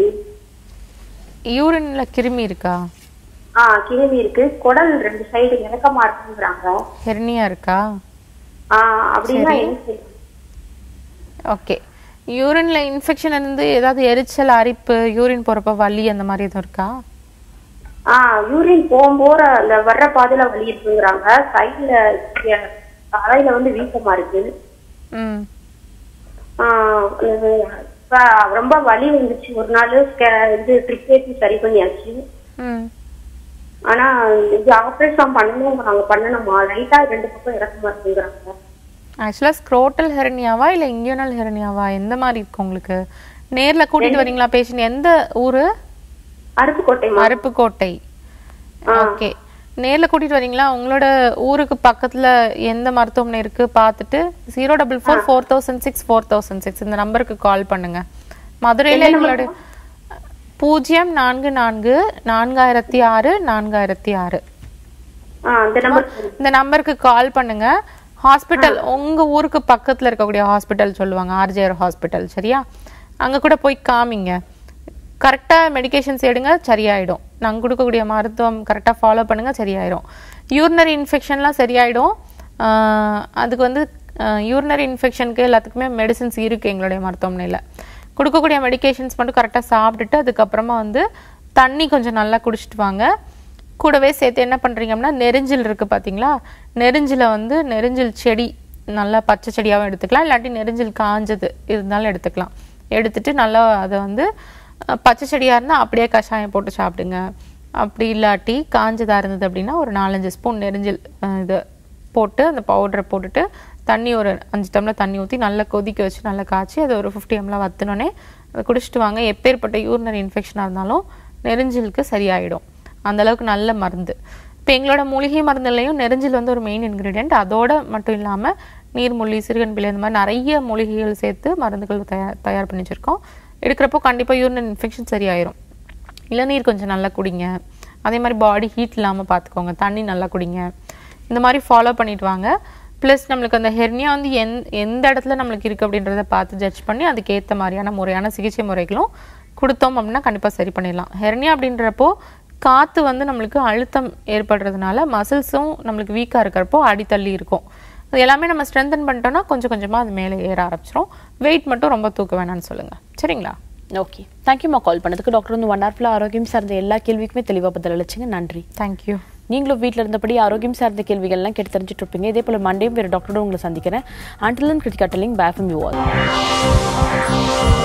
யூரின்ல கிருமி இருக்கா ஆ கிருமி இருக்கு குடல் ரெண்டு சைடு இறக்கமா இருக்குங்கிறாங்க ஹெர்னியா இருக்கா ஆ அப்படின்னா என்ன செய்யணும்? ஓகே யூரின்ல இன்ஃபெக்ஷன் இருந்து ஏதாவது எரிச்சல் அரிப்பு யூரின் போறப்ப வலி அந்த மாதிரி எதுவும் இருக்கா ஆ யூரின் போகும்போது அந்த வர்ற பாதையில வலி இருக்குங்கிறாங்க சைடுல தலையில வந்து வீக்கமா இருக்கு ம் ஆ, அது இப்ப ரொம்ப வலி வந்துச்சு ஒரு நாள் ஸ்கே- இது ட்ரிப் ஏற்றி சரி பண்ணியாச்சு ம் ஆனா இது ஆபரேஷன் பண்ணணுங்கிறாங்க பண்ணணுமா லைட்டா ரெண்டு பக்கம் இறக்கமா இருக்குங்கிறாங்க ஆக்சுவலாக ஸ்க்ரோட்டல் ஹெரனியாவா இல்லை இங்கியோனல் ஹெரனியாவா எந்த மாதிரி இருக்கு உங்களுக்கு நேர்ல கூட்டிட்டு வரீங்களா பேஷண்ட் எந்த ஊரு அருப்புக்கோட்டை அருப்புக்கோட்டை ஓகே நேர்ல கூட்டிட்டு வரீங்களா உங்களோட ஊருக்கு பக்கத்துல எந்த மருத்துவமனை இருக்கு பார்த்துட்டு zero double four four thousand six four thousand six இந்த நம்பருக்கு கால் பண்ணுங்க மதுரையில எங்களோட பூஜ்ஜியம் நான்கு நான்கு நான்காயிரத்தி ஆறு நான்காயிரத்தி ஆறு ஆ அந்த நம்பர் இந்த நம்பருக்கு கால் பண்ணுங்க ஹாஸ்பிட்டல் உங்க ஊருக்கு பக்கத்துல இருக்கக்கூடிய ஹாஸ்பிட்டல் சொல்லுவாங்க ஆர்ஜிஆர் ஹாஸ்பிட்டல் சரியா அங்க கூட போய் காமிங்க கரெக்டா மெடிகேஷன்ஸ் எடுங்க சரியாயிடும் நாங்க கொடுக்கக்கூடிய மருத்துவம் கரெக்டா ஃபாலோ பண்ணுங்க சரியாயிடும் யூரினரி இன்ஃபெக்ஷன்லாம் சரியாயிடும் ஆஹ் அதுக்கு வந்து யூரினரி இன்ஃபெக்ஷனுக்கு எல்லாத்துக்குமே மெடிசின்ஸ் இருக்கு எங்களுடைய மருத்துவமனையில கொடுக்கக்கூடிய மெடிகேஷன்ஸ் மட்டும் கரெக்டாக சாப்பிட்டுட்டு அதுக்கப்புறமா வந்து தண்ணி கொஞ்சம் நல்லா குடிச்சிட்டு வாங்க கூடவே சேர்த்து என்ன பண்றீங்க அப்படின்னா நெரிஞ்சில் இருக்கு பாத்தீங்களா நெரிஞ்சில வந்து நெரிஞ்சில் செடி நல்லா பச்சை செடியாகவும் எடுத்துக்கலாம் இல்லாட்டி நெரிஞ்சில் காஞ்சது இருந்தாலும் எடுத்துக்கலாம் எடுத்துட்டு நல்லா அதை வந்து அஹ், பச்சை செடியா இருந்தா அப்படியே கஷாயம் போட்டு சாப்பிடுங்க அப்படி இல்லாட்டி காஞ்சதா இருந்தது அப்படின்னா ஒரு நாலஞ்சு ஸ்பூன் நெரிஞ்சில் அஹ், இது போட்டு அந்த பவுடரை போட்டுட்டு தண்ணி ஒரு அஞ்சு டம்ளர் தண்ணி ஊற்றி நல்லா கொதிக்க வச்சு நல்லா காய்ச்சி அதை ஒரு ஃபிஃப்டி எம்எல் வத்தினோடனே அதை குடிச்சிட்டு வாங்க எப்பேற்பட்ட யூரினரி இன்ஃபெக்ஷனாக இருந்தாலும் நெரிஞ்சிலுக்கு சரியாயிடும் அந்த அளவுக்கு நல்ல மருந்து இப்போ எங்களோட மூலிகை மருந்துலையும் நெரிஞ்சில் வந்து ஒரு மெயின் இன்க்ரீடியன்ட் அதோட மட்டும் இல்லாமல் நீர்மூலி சிறுகன்பிள்ளை இந்த மாதிரி நிறைய மூலிகைகள் சேர்த்து மருந்துகள் தயார் தயார் பண்ணி வச்சிருக்கோம் எடுக்கிறப்போ கண்டிப்பாக யூரினரி இன்ஃபெக்ஷன் சரியாயிரும் இளநீர் கொஞ்சம் நல்லா குடிங்க அதே மாதிரி பாடி ஹீட் இல்லாமல் பார்த்துக்கோங்க தண்ணி நல்லா குடிங்க இந்த மாதிரி ஃபாலோ பண்ணிட்டு வாங்க ப்ளஸ் நம்மளுக்கு அந்த ஹெர்னியா வந்து எந் எந்த இடத்துல நம்மளுக்கு இருக்குது அப்படின்றத பார்த்து ஜட்ஜ் பண்ணி அதுக்கேற்ற மாதிரியான முறையான சிகிச்சை முறைகளும் கொடுத்தோம் அப்படின்னா கண்டிப்பாக சரி பண்ணிடலாம் ஹெர்னியா அப்படின்றப்போ காற்று வந்து நம்மளுக்கு அழுத்தம் ஏற்படுறதுனால மசில்ஸும் நம்மளுக்கு வீக்காக இருக்கிறப்போ அடித்தள்ளி இருக்கும் அது எல்லாமே நம்ம ஸ்ட்ரென்தன் பண்ணிட்டோம்னா கொஞ்சம் கொஞ்சமாக அது மேலே ஏற ஆரம்பிச்சிரும் வெயிட் மட்டும் ரொம்ப தூக்க வேணாம்னு சொல்லுங்கள் சரிங்களா ஓகே தேங்க்யூமா கால் பண்ணதுக்கு டாக்டர் வந்து ஒன் ஹவர் ஃபுல்லாக ஆரோக்கியம் சார்ந்த எல்லா கேள்விக்குமே தெளிவாக பதில் அளிச்சிங்க நன்றி தேங்க்யூ நீங்களும் வீட்டில் இருந்தபடி ஆரோக்கியம் சார்ந்த கேள்விகள்லாம் கேட்டு தெரிஞ்சுட்டு இருப்பீங்க இதே போல் மண்டேயும் வேறு டாக்டரோட உங்களை சந்திக்கிறேன் and till then Krithika telling bye from you all